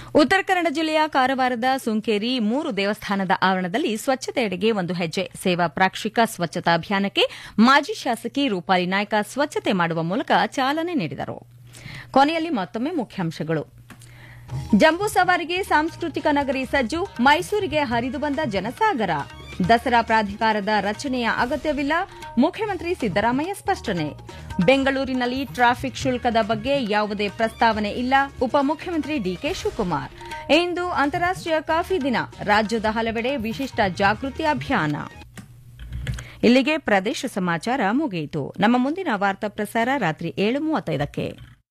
ಉತ್ತರ ಕನ್ನಡ ಜಿಲ್ಲೆಯ ಕಾರವಾರದ ಸುಂಕೇರಿ ಮೂರು ದೇವಸ್ಥಾನದ ಆವರಣದಲ್ಲಿ ಸ್ವಚ್ಛತೆಯೆಡೆಗೆ ಒಂದು ಹೆಜ್ಜೆ ಸೇವಾ ಪ್ರಾಕ್ಷಿಕ ಸ್ವಚ್ಛತಾ ಅಭಿಯಾನಕ್ಕೆ ಮಾಜಿ ಶಾಸಕಿ ರೂಪಾಲಿ ನಾಯ್ಕ ಸ್ವಚ್ಛತೆ ಮಾಡುವ ಮೂಲಕ ಚಾಲನೆ ನೀಡಿದರು ಕೊನೆಯಲ್ಲಿ ಮತ್ತೊಮ್ಮೆ ಮುಖ್ಯಾಂಶಗಳು ಜಂಬೂ ಸವಾರಿಗೆ ಸಾಂಸ್ಕೃತಿಕ ನಗರಿ ಸಜ್ಜು ಮೈಸೂರಿಗೆ ಹರಿದು ಬಂದ ಜನಸಾಗರ ದಸರಾ ಪ್ರಾಧಿಕಾರದ ರಚನೆಯ ಅಗತ್ಯವಿಲ್ಲ ಮುಖ್ಯಮಂತ್ರಿ ಸಿದ್ದರಾಮಯ್ಯ ಸ್ಪಷ್ಟನೆ ಬೆಂಗಳೂರಿನಲ್ಲಿ ಟ್ರಾಫಿಕ್ ಶುಲ್ಕದ ಬಗ್ಗೆ ಯಾವುದೇ ಪ್ರಸ್ತಾವನೆ ಇಲ್ಲ ಉಪಮುಖ್ಯಮಂತ್ರಿ ಡಿಕೆ ಶಿವಕುಮಾರ್ ಇಂದು ಅಂತಾರಾಷ್ಟೀಯ ಕಾಫಿ ದಿನ ರಾಜ್ಯದ ಹಲವೆಡೆ ವಿಶಿಷ್ಟ ಜಾಗೃತಿ ಅಭಿಯಾನ ಇಲ್ಲಿಗೆ ಪ್ರದೇಶ ಸಮಾಚಾರ ಮುಗಿಯಿತು ನಮ್ಮ ಮುಂದಿನ ವಾರ್ತಾ ಪ್ರಸಾರ ರಾತ್ರಿ ಏಳು ಮೂವತ್ತೈದಕ್ಕೆ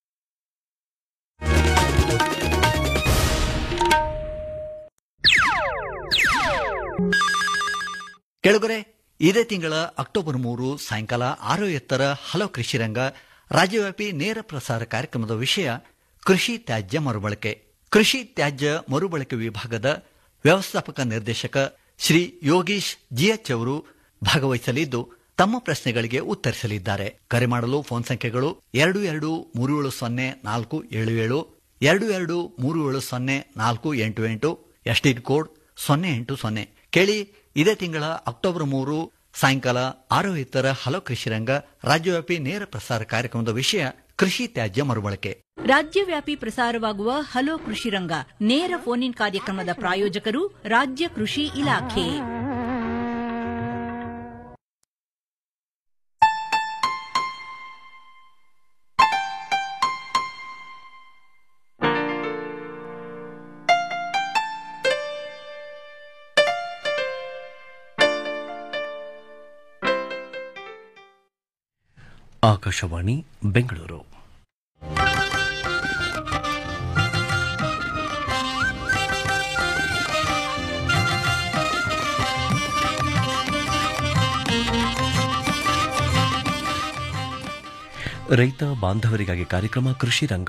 ಕೆಳಗರೆ ಇದೇ ತಿಂಗಳ ಅಕ್ಟೋಬರ್ ಮೂರು ಸಾಯಂಕಾಲ ಆರು ಎತ್ತರ ಹಲೋ ಕೃಷಿ ರಂಗ ರಾಜ್ಯವ್ಯಾಪಿ ನೇರ ಪ್ರಸಾರ ಕಾರ್ಯಕ್ರಮದ ವಿಷಯ ಕೃಷಿ ತ್ಯಾಜ್ಯ ಮರುಬಳಕೆ ಕೃಷಿ ತ್ಯಾಜ್ಯ ಮರುಬಳಕೆ ವಿಭಾಗದ ವ್ಯವಸ್ಥಾಪಕ ನಿರ್ದೇಶಕ ಶ್ರೀ ಯೋಗೀಶ್ ಜಿಎಚ್ ಅವರು ಭಾಗವಹಿಸಲಿದ್ದು ತಮ್ಮ ಪ್ರಶ್ನೆಗಳಿಗೆ ಉತ್ತರಿಸಲಿದ್ದಾರೆ ಕರೆ ಮಾಡಲು ಫೋನ್ ಸಂಖ್ಯೆಗಳು ಎರಡು ಎರಡು ಮೂರು ಏಳು ಸೊನ್ನೆ ನಾಲ್ಕು ಏಳು ಏಳು ಎರಡು ಎರಡು ಮೂರು ಏಳು ಸೊನ್ನೆ ನಾಲ್ಕು ಎಂಟು ಎಂಟು ಎಸ್ಟಿಡ್ ಕೋಡ್ ಸೊನ್ನೆ ಎಂಟು ಸೊನ್ನೆ ಕೇಳಿ ಇದೇ ತಿಂಗಳ ಅಕ್ಟೋಬರ್ ಮೂರು ಸಾಯಂಕಾಲ ಆರು ಇತರ ಹಲೋ ಕೃಷಿ ರಂಗ ರಾಜ್ಯವ್ಯಾಪಿ ನೇರ ಪ್ರಸಾರ ಕಾರ್ಯಕ್ರಮದ ವಿಷಯ ಕೃಷಿ ತ್ಯಾಜ್ಯ ಮರುಬಳಕೆ ರಾಜ್ಯವ್ಯಾಪಿ ಪ್ರಸಾರವಾಗುವ ಹಲೋ ಕೃಷಿ ರಂಗ ನೇರ ಫೋನ್ ಇನ್ ಕಾರ್ಯಕ್ರಮದ ಪ್ರಾಯೋಜಕರು ರಾಜ್ಯ ಕೃಷಿ ಇಲಾಖೆ ಆಕಾಶವಾಣಿ ಬೆಂಗಳೂರು ರೈತ ಬಾಂಧವರಿಗಾಗಿ ಕಾರ್ಯಕ್ರಮ ಕೃಷಿ ರಂಗ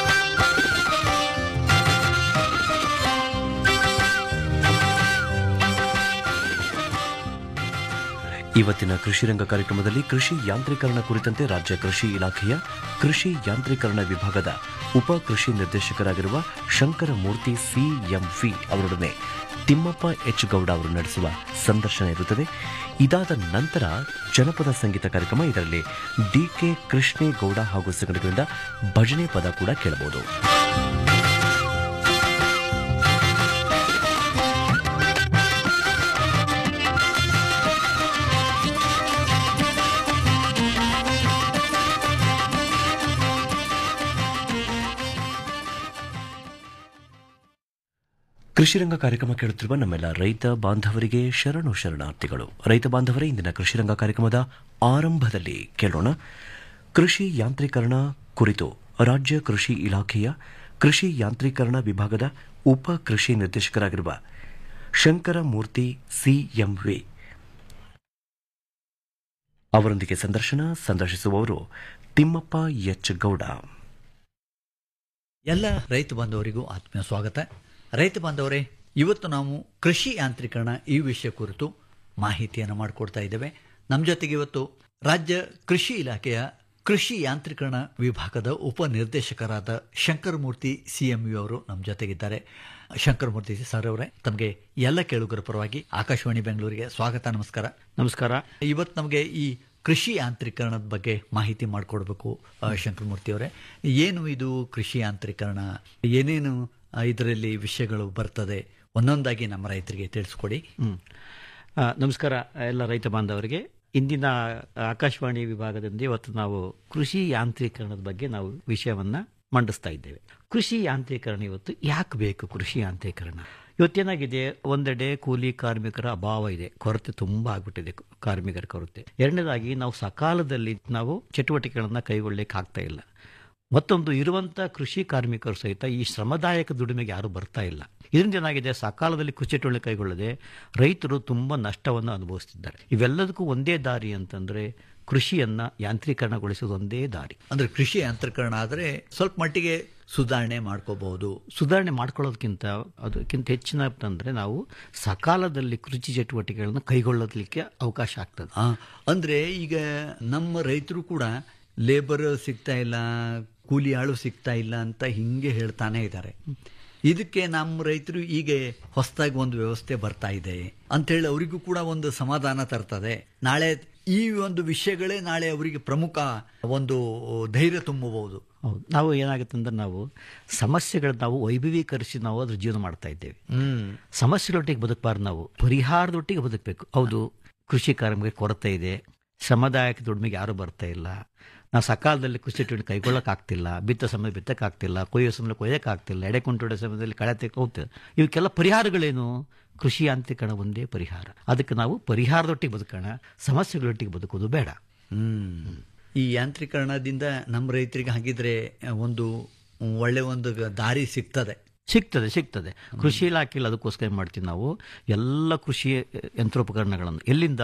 ಇವತ್ತಿನ ಕೃಷಿ ರಂಗ ಕಾರ್ಯಕ್ರಮದಲ್ಲಿ ಕೃಷಿ ಯಾಂತ್ರೀಕರಣ ಕುರಿತಂತೆ ರಾಜ್ಯ ಕೃಷಿ ಇಲಾಖೆಯ ಕೃಷಿ ಯಾಂತ್ರೀಕರಣ ವಿಭಾಗದ ಉಪ ಕೃಷಿ ನಿರ್ದೇಶಕರಾಗಿರುವ ಶಂಕರ ಮೂರ್ತಿ ಸಿಎಂವಿ ಅವರೊಡನೆ ತಿಮ್ಮಪ್ಪ ಎಚ್ ಗೌಡ ಅವರು ನಡೆಸುವ ಸಂದರ್ಶನ ಇರುತ್ತದೆ ಇದಾದ ನಂತರ ಜನಪದ ಸಂಗೀತ ಕಾರ್ಯಕ್ರಮ ಇದರಲ್ಲಿ ಡಿಕೆ ಕೃಷ್ಣೇಗೌಡ ಹಾಗೂ ಸಂಘಟನೆಗಳಿಂದ ಭಜನೆ ಪದ ಕೂಡ ಕೇಳಬಹುದು ಕೃಷಿರಂಗ ಕಾರ್ಯಕ್ರಮ ಕೇಳುತ್ತಿರುವ ನಮ್ಮೆಲ್ಲ ರೈತ ಬಾಂಧವರಿಗೆ ಶರಣು ಶರಣಾರ್ಥಿಗಳು ರೈತ ಬಾಂಧವರೇ ಇಂದಿನ ಕೃಷಿರಂಗ ಕಾರ್ಯಕ್ರಮದ ಆರಂಭದಲ್ಲಿ ಕೇಳೋಣ ಕೃಷಿ ಯಾಂತ್ರೀಕರಣ ಕುರಿತು ರಾಜ್ಯ ಕೃಷಿ ಇಲಾಖೆಯ ಕೃಷಿ ಯಾಂತ್ರೀಕರಣ ವಿಭಾಗದ ಉಪ ಕೃಷಿ ನಿರ್ದೇಶಕರಾಗಿರುವ ಶಂಕರ ಮೂರ್ತಿ ಸಿಎಂವಿ ಅವರೊಂದಿಗೆ ಸಂದರ್ಶನ ಸಂದರ್ಶಿಸುವವರು ತಿಮ್ಮಪ್ಪ ಎಚ್ ಗೌಡ ಎಲ್ಲ ರೈತ ಬಾಂಧವರಿಗೂ ಆತ್ಮೀಯ ಸ್ವಾಗತ ರೈತ ಬಾಂಧವರೇ ಇವತ್ತು ನಾವು ಕೃಷಿ ಯಾಂತ್ರೀಕರಣ ಈ ವಿಷಯ ಕುರಿತು ಮಾಹಿತಿಯನ್ನು ಮಾಡಿಕೊಡ್ತಾ ಇದ್ದೇವೆ ನಮ್ಮ ಜೊತೆಗೆ ಇವತ್ತು ರಾಜ್ಯ ಕೃಷಿ ಇಲಾಖೆಯ ಕೃಷಿ ಯಾಂತ್ರೀಕರಣ ವಿಭಾಗದ ಉಪನಿರ್ದೇಶಕರಾದ ಶಂಕರಮೂರ್ತಿ ಸಿಎಂಯು ಅವರು ನಮ್ಮ ಜೊತೆಗಿದ್ದಾರೆ ಶಂಕರಮೂರ್ತಿ ಸರ್ ಅವರೇ ತಮಗೆ ಎಲ್ಲ ಕೇಳುಗರ ಪರವಾಗಿ ಆಕಾಶವಾಣಿ ಬೆಂಗಳೂರಿಗೆ ಸ್ವಾಗತ ನಮಸ್ಕಾರ ನಮಸ್ಕಾರ ಇವತ್ತು ನಮಗೆ ಈ ಕೃಷಿ ಯಾಂತ್ರೀಕರಣದ ಬಗ್ಗೆ ಮಾಹಿತಿ ಮಾಡಿಕೊಡ್ಬೇಕು ಶಂಕರಮೂರ್ತಿ ಅವರೇ ಏನು ಇದು ಕೃಷಿ ಯಾಂತ್ರೀಕರಣ ಏನೇನು ಆ, ಇದರಲ್ಲಿ ವಿಷಯಗಳು ಬರ್ತದೆ ಒಂದೊಂದಾಗಿ ನಮ್ಮ ರೈತರಿಗೆ ತಿಳಿಸ್ಕೊಡಿ ಹ್ಮ್. ಆ, ನಮಸ್ಕಾರ ಎಲ್ಲ ರೈತ ಬಾಂಧವರಿಗೆ ಇಂದಿನ ಆಕಾಶವಾಣಿ ವಿಭಾಗದಿಂದ ಇವತ್ತು ನಾವು ಕೃಷಿ ಯಾಂತ್ರೀಕರಣದ ಬಗ್ಗೆ ನಾವು ವಿಷಯವನ್ನ ಮಂಡಿಸ್ತಾ ಇದ್ದೇವೆ ಕೃಷಿ ಯಾಂತ್ರೀಕರಣ ಇವತ್ತು ಯಾಕೆ ಬೇಕು ಕೃಷಿ ಯಾಂತ್ರೀಕರಣ ಇವತ್ತೇನಾಗಿದೆ ಒಂದೆಡೆ ಕೂಲಿ ಕಾರ್ಮಿಕರ ಅಭಾವ ಇದೆ ಕೊರತೆ ತುಂಬಾ ಆಗ್ಬಿಟ್ಟಿದೆ ಕಾರ್ಮಿಕರ ಕೊರತೆ ಎರಡನೇದಾಗಿ ನಾವು ಸಕಾಲದಲ್ಲಿ ನಾವು ಚಟುವಟಿಕೆಗಳನ್ನ ಕೈಗೊಳ್ಳಲಿಕ್ಕೆ ಆಗ್ತಾ ಇಲ್ಲ ಮತ್ತೊಂದು ಇರುವಂತ ಕೃಷಿ ಕಾರ್ಮಿಕರು ಸಹಿತ ಈ ಶ್ರಮದಾಯಕ ದುಡಿಮೆಗೆ ಯಾರು ಬರ್ತಾ ಇಲ್ಲ ಇದರಿಂದ ಏನಾಗಿದೆ ಸಕಾಲದಲ್ಲಿ ಕೃಷಿ ಚಟುವಟಿಕೆ ಕೈಗೊಳ್ಳದೆ ರೈತರು ತುಂಬಾ ನಷ್ಟವನ್ನು ಅನುಭವಿಸ್ತಿದ್ದಾರೆ ಇವೆಲ್ಲದಕ್ಕೂ ಒಂದೇ ದಾರಿ ಅಂತಂದ್ರೆ ಕೃಷಿಯನ್ನ ಯಾಂತ್ರೀಕರಣಗೊಳಿಸೋದು ಒಂದೇ ದಾರಿ ಅಂದ್ರೆ ಕೃಷಿ ಯಾಂತ್ರೀಕರಣ ಆದರೆ ಸ್ವಲ್ಪ ಮಟ್ಟಿಗೆ ಸುಧಾರಣೆ ಮಾಡ್ಕೋಬಹುದು ಸುಧಾರಣೆ ಮಾಡ್ಕೊಳ್ಳೋದಕ್ಕಿಂತ ಅದಕ್ಕಿಂತ ಹೆಚ್ಚಿನ ಅಂತಂದ್ರೆ ನಾವು ಸಕಾಲದಲ್ಲಿ ಕೃಷಿ ಚಟುವಟಿಕೆಗಳನ್ನ ಕೈಗೊಳ್ಳೋದಕ್ಕೆ ಅವಕಾಶ ಆಗ್ತದೆ ಆ, ಅಂದ್ರೆ ಈಗ ನಮ್ಮ ರೈತರು ಕೂಡ ಲೇಬರ್ ಸಿಗ್ತಾ ಇಲ್ಲ ಕೂಲಿ ಆಳು ಸಿಗ್ತಾ ಇಲ್ಲ ಅಂತ ಹಿಂಗೆ ಹೇಳ್ತಾನೆ ಇದ್ದಾರೆ ಇದಕ್ಕೆ ನಮ್ಮ ರೈತರು ಈಗ ಹೊಸದಾಗಿ ಒಂದು ವ್ಯವಸ್ಥೆ ಬರ್ತಾ ಇದೆ ಅಂತೇಳಿ ಅವರಿಗೂ ಕೂಡ ಒಂದು ಸಮಾಧಾನ ತರ್ತದೆ ನಾಳೆ ಈ ಒಂದು ವಿಷಯಗಳೇ ನಾಳೆ ಅವರಿಗೆ ಪ್ರಮುಖ ಒಂದು ಧೈರ್ಯ ತುಂಬಬಹುದು ಹೌದು ನಾವು ಏನಾಗುತ್ತೆ ಅಂದ್ರೆ ನಾವು ಸಮಸ್ಯೆಗಳನ್ನ ನಾವು ವೈಭವೀಕರಿಸಿ ನಾವು ಅದ್ರ ಜೀವನ ಮಾಡ್ತಾ ಇದ್ದೇವೆ ಹ್ಮ್ ಸಮಸ್ಯೆಗಳೊಟ್ಟಿಗೆ ಬದುಕಬಾರ್ದು ನಾವು ಪರಿಹಾರದೊಟ್ಟಿಗೆ ಬದುಕಬೇಕು ಹೌದು ಕೃಷಿ ಕಾರ್ಮಿಕರಿಗೆ ಕೊರತೆ ಇದೆ ಶ್ರಮದಾಯಕ ದುಡಿಮೆಗೆ ಯಾರು ಬರ್ತಾ ಇಲ್ಲ ನಾವು ಸಕಾಲದಲ್ಲಿ ಕೃಷಿ ಚಟುವಟಿಕೆ ಕೈಗೊಳ್ಳೋಕ್ಕಾಗ್ತಿಲ್ಲ ಬಿತ್ತ ಸಮಯ ಬಿತ್ತಕ್ಕಾಗ್ತಿಲ್ಲ ಕೊಯ್ಯೋ ಸಮಯ ಕೊಯ್ಯೋಕ್ಕಾಗ್ತಿಲ್ಲ ಎಡೆ ಕುಂಟುಡ ಸಮಯದಲ್ಲಿ ಕಳೆ ತೆಗೆ ಹೋಗ್ತಿಲ್ಲ ಇವಕ್ಕೆಲ್ಲ ಪರಿಹಾರಗಳೇನು ಕೃಷಿ ಯಾಂತ್ರೀಕರಣ ಒಂದೇ ಪರಿಹಾರ ಅದಕ್ಕೆ ನಾವು ಪರಿಹಾರದೊಟ್ಟಿಗೆ ಬದುಕೋಣ ಸಮಸ್ಯೆಗಳೊಟ್ಟಿಗೆ ಬದುಕೋದು ಬೇಡ ಹ್ಮ್ ಈ ಯಾಂತ್ರೀಕರಣದಿಂದ ನಮ್ಮ ರೈತರಿಗೆ ಹಾಗಿದ್ರೆ ಒಂದು ಒಳ್ಳೆ ಒಂದು ದಾರಿ ಸಿಗ್ತದೆ ಸಿಗ್ತದೆ ಸಿಗ್ತದೆ ಕೃಷಿ ಇಲಾಖೆಯಲ್ಲಿ ಅದಕ್ಕೋಸ್ಕರ ಏನ್ ಮಾಡ್ತೀವಿ ನಾವು ಎಲ್ಲ ಕೃಷಿ ಯಂತ್ರೋಪಕರಣಗಳನ್ನು ಎಲ್ಲಿಂದ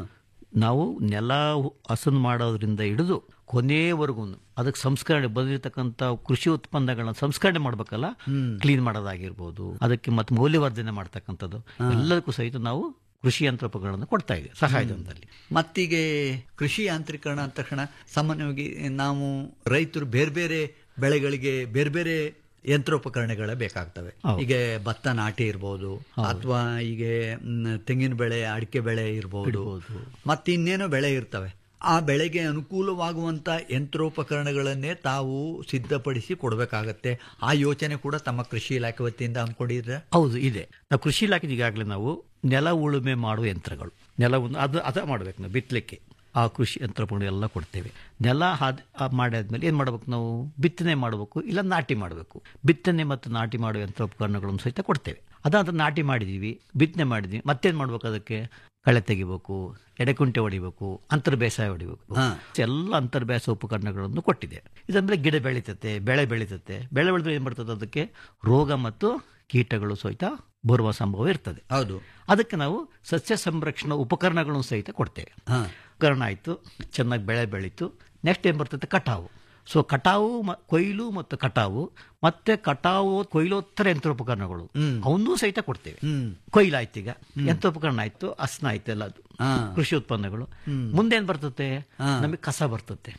ನಾವು ನೆಲ ಹಸನು ಮಾಡೋದ್ರಿಂದ ಹಿಡಿದು ಕೊನೆಯವರೆಗೂ ಅದಕ್ಕೆ ಸಂಸ್ಕರಣೆ ಬಂದಿರತಕ್ಕಂಥ ಕೃಷಿ ಉತ್ಪನ್ನಗಳನ್ನ ಸಂಸ್ಕರಣೆ ಮಾಡ್ಬೇಕಲ್ಲ ಕ್ಲೀನ್ ಮಾಡೋದಾಗಿರ್ಬೋದು ಅದಕ್ಕೆ ಮತ್ತೆ ಮೌಲ್ಯವರ್ಧನೆ ಮಾಡ್ತಕ್ಕಂಥದ್ದು ಎಲ್ಲದಕ್ಕೂ ಸಹಿತ ನಾವು ಕೃಷಿ ಯಂತ್ರೋಪಕರಣವನ್ನು ಕೊಡ್ತಾ ಇದ್ದೀವಿ ಸಹಾಯಧನದಲ್ಲಿ ಮತ್ತೀಗೆ ಕೃಷಿ ಯಾಂತ್ರೀಕರಣ ಅಂದ ತಕ್ಷಣ ಸಾಮಾನ್ಯವಾಗಿ ನಾವು ರೈತರು ಬೇರೆ ಬೇರೆ ಬೆಳೆಗಳಿಗೆ ಬೇರೆ ಬೇರೆ ಯಂತ್ರೋಪಕರಣಗಳೇ ಬೇಕಾಗ್ತವೆ ಈಗ ಭತ್ತ ನಾಟಿ ಇರ್ಬೋದು ಅಥವಾ ಈಗ ಮ್, ತೆಂಗಿನ ಬೆಳೆ ಅಡಿಕೆ ಬೆಳೆ ಇರ್ಬೋದು ಮತ್ತೆ ಇನ್ನೇನೋ ಬೆಳೆ ಇರ್ತವೆ ಆ ಬೆಳೆಗೆ ಅನುಕೂಲವಾಗುವಂತ ಯಂತ್ರೋಪಕರಣಗಳನ್ನೇ ತಾವು ಸಿದ್ಧಪಡಿಸಿ ಕೊಡಬೇಕಾಗತ್ತೆ ಆ ಯೋಚನೆ ಕೂಡ ತಮ್ಮ ಕೃಷಿ ಇಲಾಖೆ ವತಿಯಿಂದ ಹಮ್ಮಿಕೊಂಡಿದ್ರೆ ಹೌದು ಇದೆ ನಾವು ಕೃಷಿ ಇಲಾಖೆ ಈಗಾಗಲೇ ನಾವು ನೆಲ ಉಳುಮೆ ಮಾಡುವ ಯಂತ್ರಗಳು ನೆಲವನ್ನು ಅದು ಅದ ಮಾಡಬೇಕು ನಾವು ಬಿತ್ತಲಿಕ್ಕೆ ಆ ಕೃಷಿ ಯಂತ್ರೋಪಕರಣ ಎಲ್ಲ ಕೊಡ್ತೇವೆ ನೆಲ ಹಾದ್ ಮಾಡಾದ್ಮೇಲೆ ಏನು ಮಾಡ್ಬೇಕು ನಾವು ಬಿತ್ತನೆ ಮಾಡಬೇಕು ಇಲ್ಲ ನಾಟಿ ಮಾಡಬೇಕು ಬಿತ್ತನೆ ಮತ್ತು ನಾಟಿ ಮಾಡುವ ಯಂತ್ರೋಪಕರಣಗಳನ್ನು ಸಹಿತ ಕೊಡ್ತೇವೆ ಅದಾದ ನಾಟಿ ಮಾಡಿದೀವಿ ಬಿತ್ತನೆ ಮಾಡಿದೀವಿ ಮತ್ತೇನು ಮಾಡ್ಬೇಕು ಅದಕ್ಕೆ ಕಳೆ ತೆಗಿಬೇಕು ಎಡೆಕುಂಟೆ ಹೊಡಿಬೇಕು ಅಂತರ್ ಬೇಸಾಯ ಹೊಡಿಬೇಕು ಎಲ್ಲ ಅಂತರ್ ಬೇಸಾಯ ಉಪಕರಣಗಳನ್ನು ಕೊಟ್ಟಿದೆ ಇದಂದ್ರೆ ಗಿಡ ಬೆಳೀತತೆ ಬೆಳೆ ಬೆಳೀತತೆ ಬೆಳೆ ಬೆಳೆದ್ರೆ ಏನು ಬರ್ತದೆ ಅದಕ್ಕೆ ರೋಗ ಮತ್ತು ಕೀಟಗಳು ಸಹಿತ ಬರುವ ಸಂಭವ ಇರ್ತದೆ ಹೌದು ಅದಕ್ಕೆ ನಾವು ಸಸ್ಯ ಸಂರಕ್ಷಣಾ ಉಪಕರಣಗಳನ್ನು ಸಹಿತ ಕೊಡ್ತೇವೆ ಉಪಕರಣ ಆಯಿತು ಚೆನ್ನಾಗಿ ಬೆಳೆ ಬೆಳೀತು ನೆಕ್ಸ್ಟ್ ಏನು ಬರ್ತದೆ ಕಟಾವು ಸೊ ಕಟಾವು ಮ- ಕೊಯ್ಲು ಮತ್ತು ಕಟಾವು ಮತ್ತೆ ಕಟಾವು ಕೊಯ್ಲೋತ್ತರ ಯಂತ್ರೋಪಕರಣಗಳು ಅವನ್ನೂ ಸಹಿತ ಕೊಡ್ತೇವೆ ಕೊಯ್ಲಾಯ್ತು ಈಗ ಯಂತ್ರೋಪಕರಣ ಆಯ್ತು ಹಸ್ನ ಆಯ್ತು ಎಲ್ಲ ಅದು ಕೃಷಿ ಉತ್ಪನ್ನಗಳು ಮುಂದೆ ಏನ್ ಬರ್ತದೆ ನಮಗೆ ಕಸ ಬರ್ತದೆ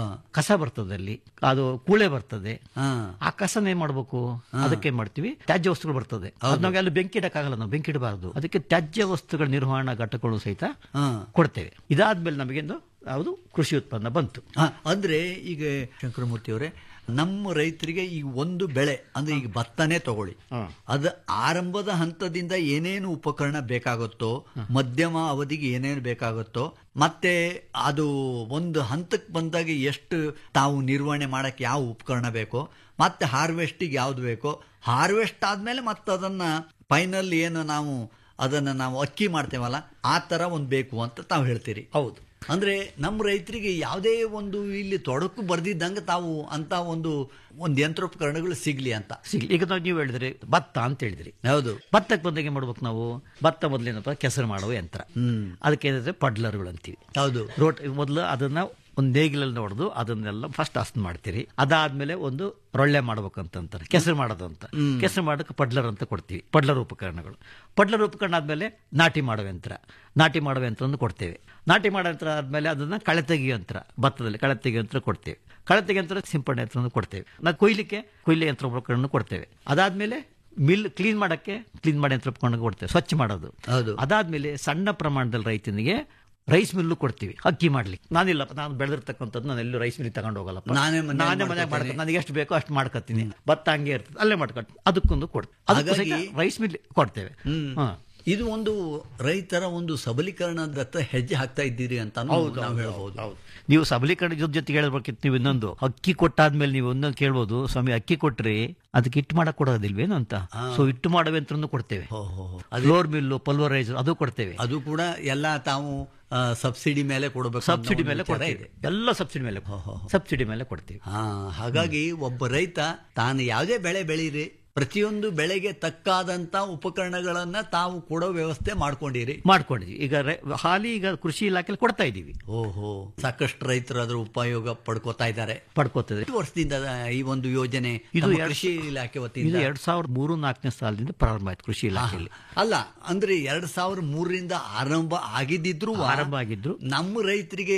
ಕಸ ಬರ್ತದೆ ಅಲ್ಲಿ ಅದು ಕೂಳೆ ಬರ್ತದೆ ಆ ಕಸನ ಏನ್ ಮಾಡ್ಬೇಕು ಅದಕ್ಕೆ ಏನ್ ಮಾಡ್ತೀವಿ ತ್ಯಾಜ್ಯ ವಸ್ತುಗಳು ಬರ್ತದೆ ಅದ್ ನಾವ್ ಅಲ್ಲಿ ಬೆಂಕಿ ಇಡಕ್ಕಾಗಲ್ಲ ನಾವು ಬೆಂಕಿ ಇಡಬಾರದು ಅದಕ್ಕೆ ತ್ಯಾಜ್ಯ ವಸ್ತುಗಳ ನಿರ್ವಹಣಾ ಘಟಕಗಳು ಸಹಿತ ಕೊಡ್ತೇವೆ ಇದಾದ್ಮೇಲೆ ನಮಗೆಂದು ಯಾವುದು ಕೃಷಿ ಉತ್ಪನ್ನ ಬಂತು ಹ, ಅಂದ್ರೆ ಈಗ ಶಂಕರಮೂರ್ತಿ ಅವರೇ ನಮ್ಮ ರೈತರಿಗೆ ಈ ಒಂದು ಬೆಳೆ ಅಂದ್ರೆ ಈಗ ಭತ್ತನೇ ತಗೊಳ್ಳಿ ಅದು ಆರಂಭದ ಹಂತದಿಂದ ಏನೇನು ಉಪಕರಣ ಬೇಕಾಗುತ್ತೋ ಮಧ್ಯಮ ಅವಧಿಗೆ ಏನೇನು ಬೇಕಾಗುತ್ತೋ ಮತ್ತೆ ಅದು ಒಂದು ಹಂತಕ್ಕೆ ಬಂದಾಗ ಎಷ್ಟು ತಾವು ನಿರ್ವಹಣೆ ಮಾಡಕ್ಕೆ ಯಾವ ಉಪಕರಣ ಬೇಕೋ ಮತ್ತೆ ಹಾರ್ವೆಸ್ಟಿಗೆ ಯಾವ್ದು ಬೇಕೋ ಹಾರ್ವೆಸ್ಟ್ ಆದ್ಮೇಲೆ ಮತ್ತೆ ಅದನ್ನ ಫೈನಲ್ ಏನು ನಾವು ಅದನ್ನ ನಾವು ಅಕ್ಕಿ ಮಾಡ್ತೇವಲ್ಲ ಆ ತರ ಒಂದು ಬೇಕು ಅಂತ ತಾವು ಹೇಳ್ತೀರಿ ಹೌದು ಅಂದ್ರೆ ನಮ್ಮ ರೈತರಿಗೆ ಯಾವುದೇ ಒಂದು ಇಲ್ಲಿ ತೊಡಕು ಬರ್ದಿದ್ದಂಗೆ ತಾವು ಅಂತ ಒಂದು ಒಂದು ಯಂತ್ರೋಪಕರಣಗಳು ಸಿಗ್ಲಿ ಅಂತ ಸಿಗ್ಲಿ ಈಗ ನಾವು ನೀವು ಹೇಳಿದ್ರಿ ಭತ್ತ ಅಂತ ಹೇಳಿದ್ರಿ ಹೌದು ಭತ್ತಕ್ಕೆ ಬಂದಾಗ ಏನ್ ಮಾಡ್ಬೇಕು ನಾವು ಭತ್ತ ಮೊದಲೇನಪ್ಪ ಕೆಸರು ಮಾಡುವ ಯಂತ್ರ ಅದಕ್ಕೆ ಏನಿದೆ ಪಡ್ಲರ್ಗಳು ಅಂತೀವಿ ಹೌದು ರೋಟ್ ಮೊದಲು ಅದನ್ನ ಒಂದು ನೇಗಿಲಲ್ಲಿ ಹೊಡೆದು ಅದನ್ನೆಲ್ಲ ಫಸ್ಟ್ ಹಸ್ನ್ ಮಾಡ್ತೀರಿ ಅದಾದ್ಮೇಲೆ ಒಂದು ರೊಳ್ಳೆ ಮಾಡ್ಬೇಕಂತ ಕೆಸರು ಮಾಡೋದು ಅಂತ ಕೆಸರು ಮಾಡೋಕೆ ಪಡ್ಲರ್ ಅಂತ ಕೊಡ್ತೀವಿ ಪಡ್ಲರ್ ಉಪಕರಣಗಳು ಪಡ್ಲರ್ ಉಪಕರಣ ಆದ್ಮೇಲೆ ನಾಟಿ ಮಾಡುವ ಯಂತ್ರ ನಾಟಿ ಮಾಡುವ ಯಂತ್ರವನ್ನು ಕೊಡ್ತೇವೆ ನಾಟಿ ಮಾಡೋ ಯಂತ್ರ ಆದ್ಮೇಲೆ ಅದನ್ನ ಕಳೆ ತೆಗೆಯೋ ಯಂತ್ರ ಭತ್ತದಲ್ಲಿ ಕಳೆ ತೆಗೆಯೋ ಯಂತ್ರ ಕೊಡ್ತೇವೆ ಕಳೆ ತೆಗೆಯೋ ಯಂತ್ರ ಸಿಂಪಡಣೆ ಯಂತ್ರವನ್ನು ಕೊಡ್ತೇವೆ ನಾವು ಕೊಯ್ಲಿಕ್ಕೆ ಕೊಯ್ಲೆ ಯಂತ್ರ ಉಪಕರಣ ಕೊಡ್ತೇವೆ ಅದಾದ್ಮೇಲೆ ಮಿಲ್ ಕ್ಲೀನ್ ಮಾಡಕ್ಕೆ ಕ್ಲೀನ್ ಮಾಡಿ ಯಂತ್ರ ಉಪಕರಣ ಕೊಡ್ತೇವೆ ಸ್ವಚ್ಛ ಮಾಡೋದು ಹೌದು ಅದಾದ್ಮೇಲೆ ಸಣ್ಣ ಪ್ರಮಾಣದಲ್ಲಿ ರೈತನಿಗೆ ರೈಸ್ ಮಿಲ್ಲು ಕೊಡ್ತೀವಿ ಅಕ್ಕಿ ಮಾಡ್ಲಿಕ್ಕೆ ನಾನಿಲ್ಲ ನಾನು ಬೆಳೆದಿರ್ತಕ್ಕಂಥದ್ದು ನಾನು ಎಲ್ಲೂ ರೈಸ್ ಮಿಲ್ ತಗೊಂಡು ಹೋಗಲ್ಲಪ್ಪ ನಾನೇ ಮನೆಯಲ್ಲಿ ನಾನೇ ಮನೆಯಾಗ ಮಾಡ್ಕೊತೀನಿ. ಮಾಡ್ಕೊಂಡು ನನಗೆ ಎಷ್ಟು ಬೇಕೋ ಅಷ್ಟು ಮಾಡ್ಕೊತೀನಿ ಭತ್ತ ಹಂಗೆ ಇರ್ತದೆ ಅಲ್ಲೇ ಮಾಡ್ಕೊಟ್ಟು ಅದಕ್ಕೊಂದು ಕೊಡ್ತೀವಿ ಅದಕ್ಕೂ ಸಹಿತ ಹಾಗಾಗಿ- ರೈಸ್ ಮಿಲ್ ಕೊಡ್ತೇವೆ ಹಾ. ಇದು ಒಂದು ರೈತರ ಒಂದು ಸಬಲೀಕರಣದತ್ತ ಹೆಜ್ಜೆ ಹಾಕ್ತಾ ಇದ್ದೀರಿ ಅಂತ ನಾವು ಹೇಳ್ಬೋದು ನೀವು ಸಬಲೀಕರಣ ಜೊತೆ ಜೊತೆಗೆ ಹೇಳ್ಬೇಕಿತ್ತು ನೀವು ಇನ್ನೊಂದು ಅಕ್ಕಿ ಕೊಟ್ಟಾದ್ಮೇಲೆ ನೀವು ಒಂದೊಂದು ಕೇಳ್ಬೋದು ಸ್ವಾಮಿ ಅಕ್ಕಿ ಕೊಟ್ರಿ ಅದಕ್ಕೆ ಹಿಟ್ಟು ಮಾಡಕ್ ಕೊಡೋದಿಲ್ವೇನು ಅಂತ ಸೊ ಹಿಟ್ಟು ಮಾಡುವ ಯಂತ್ರನೂ ಕೊಡ್ತೇವೆ ಹೋ, ಹೋ, ಹೋ. ಫ್ಲೋರ್ ಮಿಲ್ಲು ಪಲ್ವರೈಸರ್ ಅದು ಕೊಡ್ತೇವೆ ಅದು ಕೂಡ ಎಲ್ಲ ತಾವು ಸಬ್ಸಿಡಿ ಮೇಲೆ ಕೊಡಬೇಕು ಅನ್ನೋ ಸಬ್ಸಿಡಿ ಒಂದು ಮೇಲೆ ವಿಚಾರ ಕೊಡ್ತೇವೆ ಇದೆ ಎಲ್ಲ ಸಬ್ಸಿಡಿ ಮೇಲೆ ಸಬ್ಸಿಡಿ ಮೇಲೆ ಕೊಡ್ತೀವಿ ಹಾ ಹಾಗಾಗಿ ಒಬ್ಬ ರೈತ ತಾನು ಯಾವುದೇ ಬೆಳೆ ಬೆಳೀರಿ ಪ್ರತಿಯೊಂದು ಬೆಳೆಗೆ ತಕ್ಕಾದಂತ ಉಪಕರಣಗಳನ್ನ ತಾವು ಕೊಡೋ ವ್ಯವಸ್ಥೆ ಮಾಡ್ಕೊಂಡಿರಿ ಮಾಡ್ಕೊಂಡಿದ್ವಿ ಈಗ ರೈ- ಹಾಲಿ ಈಗ ಕೃಷಿ ಇಲಾಖೆಯಲ್ಲಿ ಕೊಡ್ತಾ ಇದ್ದೀವಿ ಓಹೋ ಸಾಕಷ್ಟು ರೈತರು ಅದರ ಉಪಯೋಗ ಪಡ್ಕೋತಾ ಇದ್ದಾರೆ ಪಡ್ಕೋತದೆ ಎಷ್ಟು ವರ್ಷದಿಂದ ಈ ಒಂದು ಯೋಜನೆ ಇದು ನಮ್ಮ ಎರಡ್- ಕೃಷಿ ಇಲಾಖೆ ಇದು ವತಿಯಿಂದ ಎರಡ್ ಸಾವಿರದ ಮೂರು ನಾಲ್ಕನೇ ಸಾಲದಿಂದ ಪ್ರಾರಂಭ ಆಯ್ತು ಕೃಷಿ ಇಲಾಖೆಯಲ್ಲಿ ಅಲ್ಲ ಅಂದ್ರೆ ಎರಡ್ ಸಾವಿರದ ಮೂರರಿಂದ ಆರಂಭ ಆಗಿದ್ದಿದ್ರು ಆರಂಭ ಆಗಿದ್ರು ನಮ್ಮ ರೈತರಿಗೆ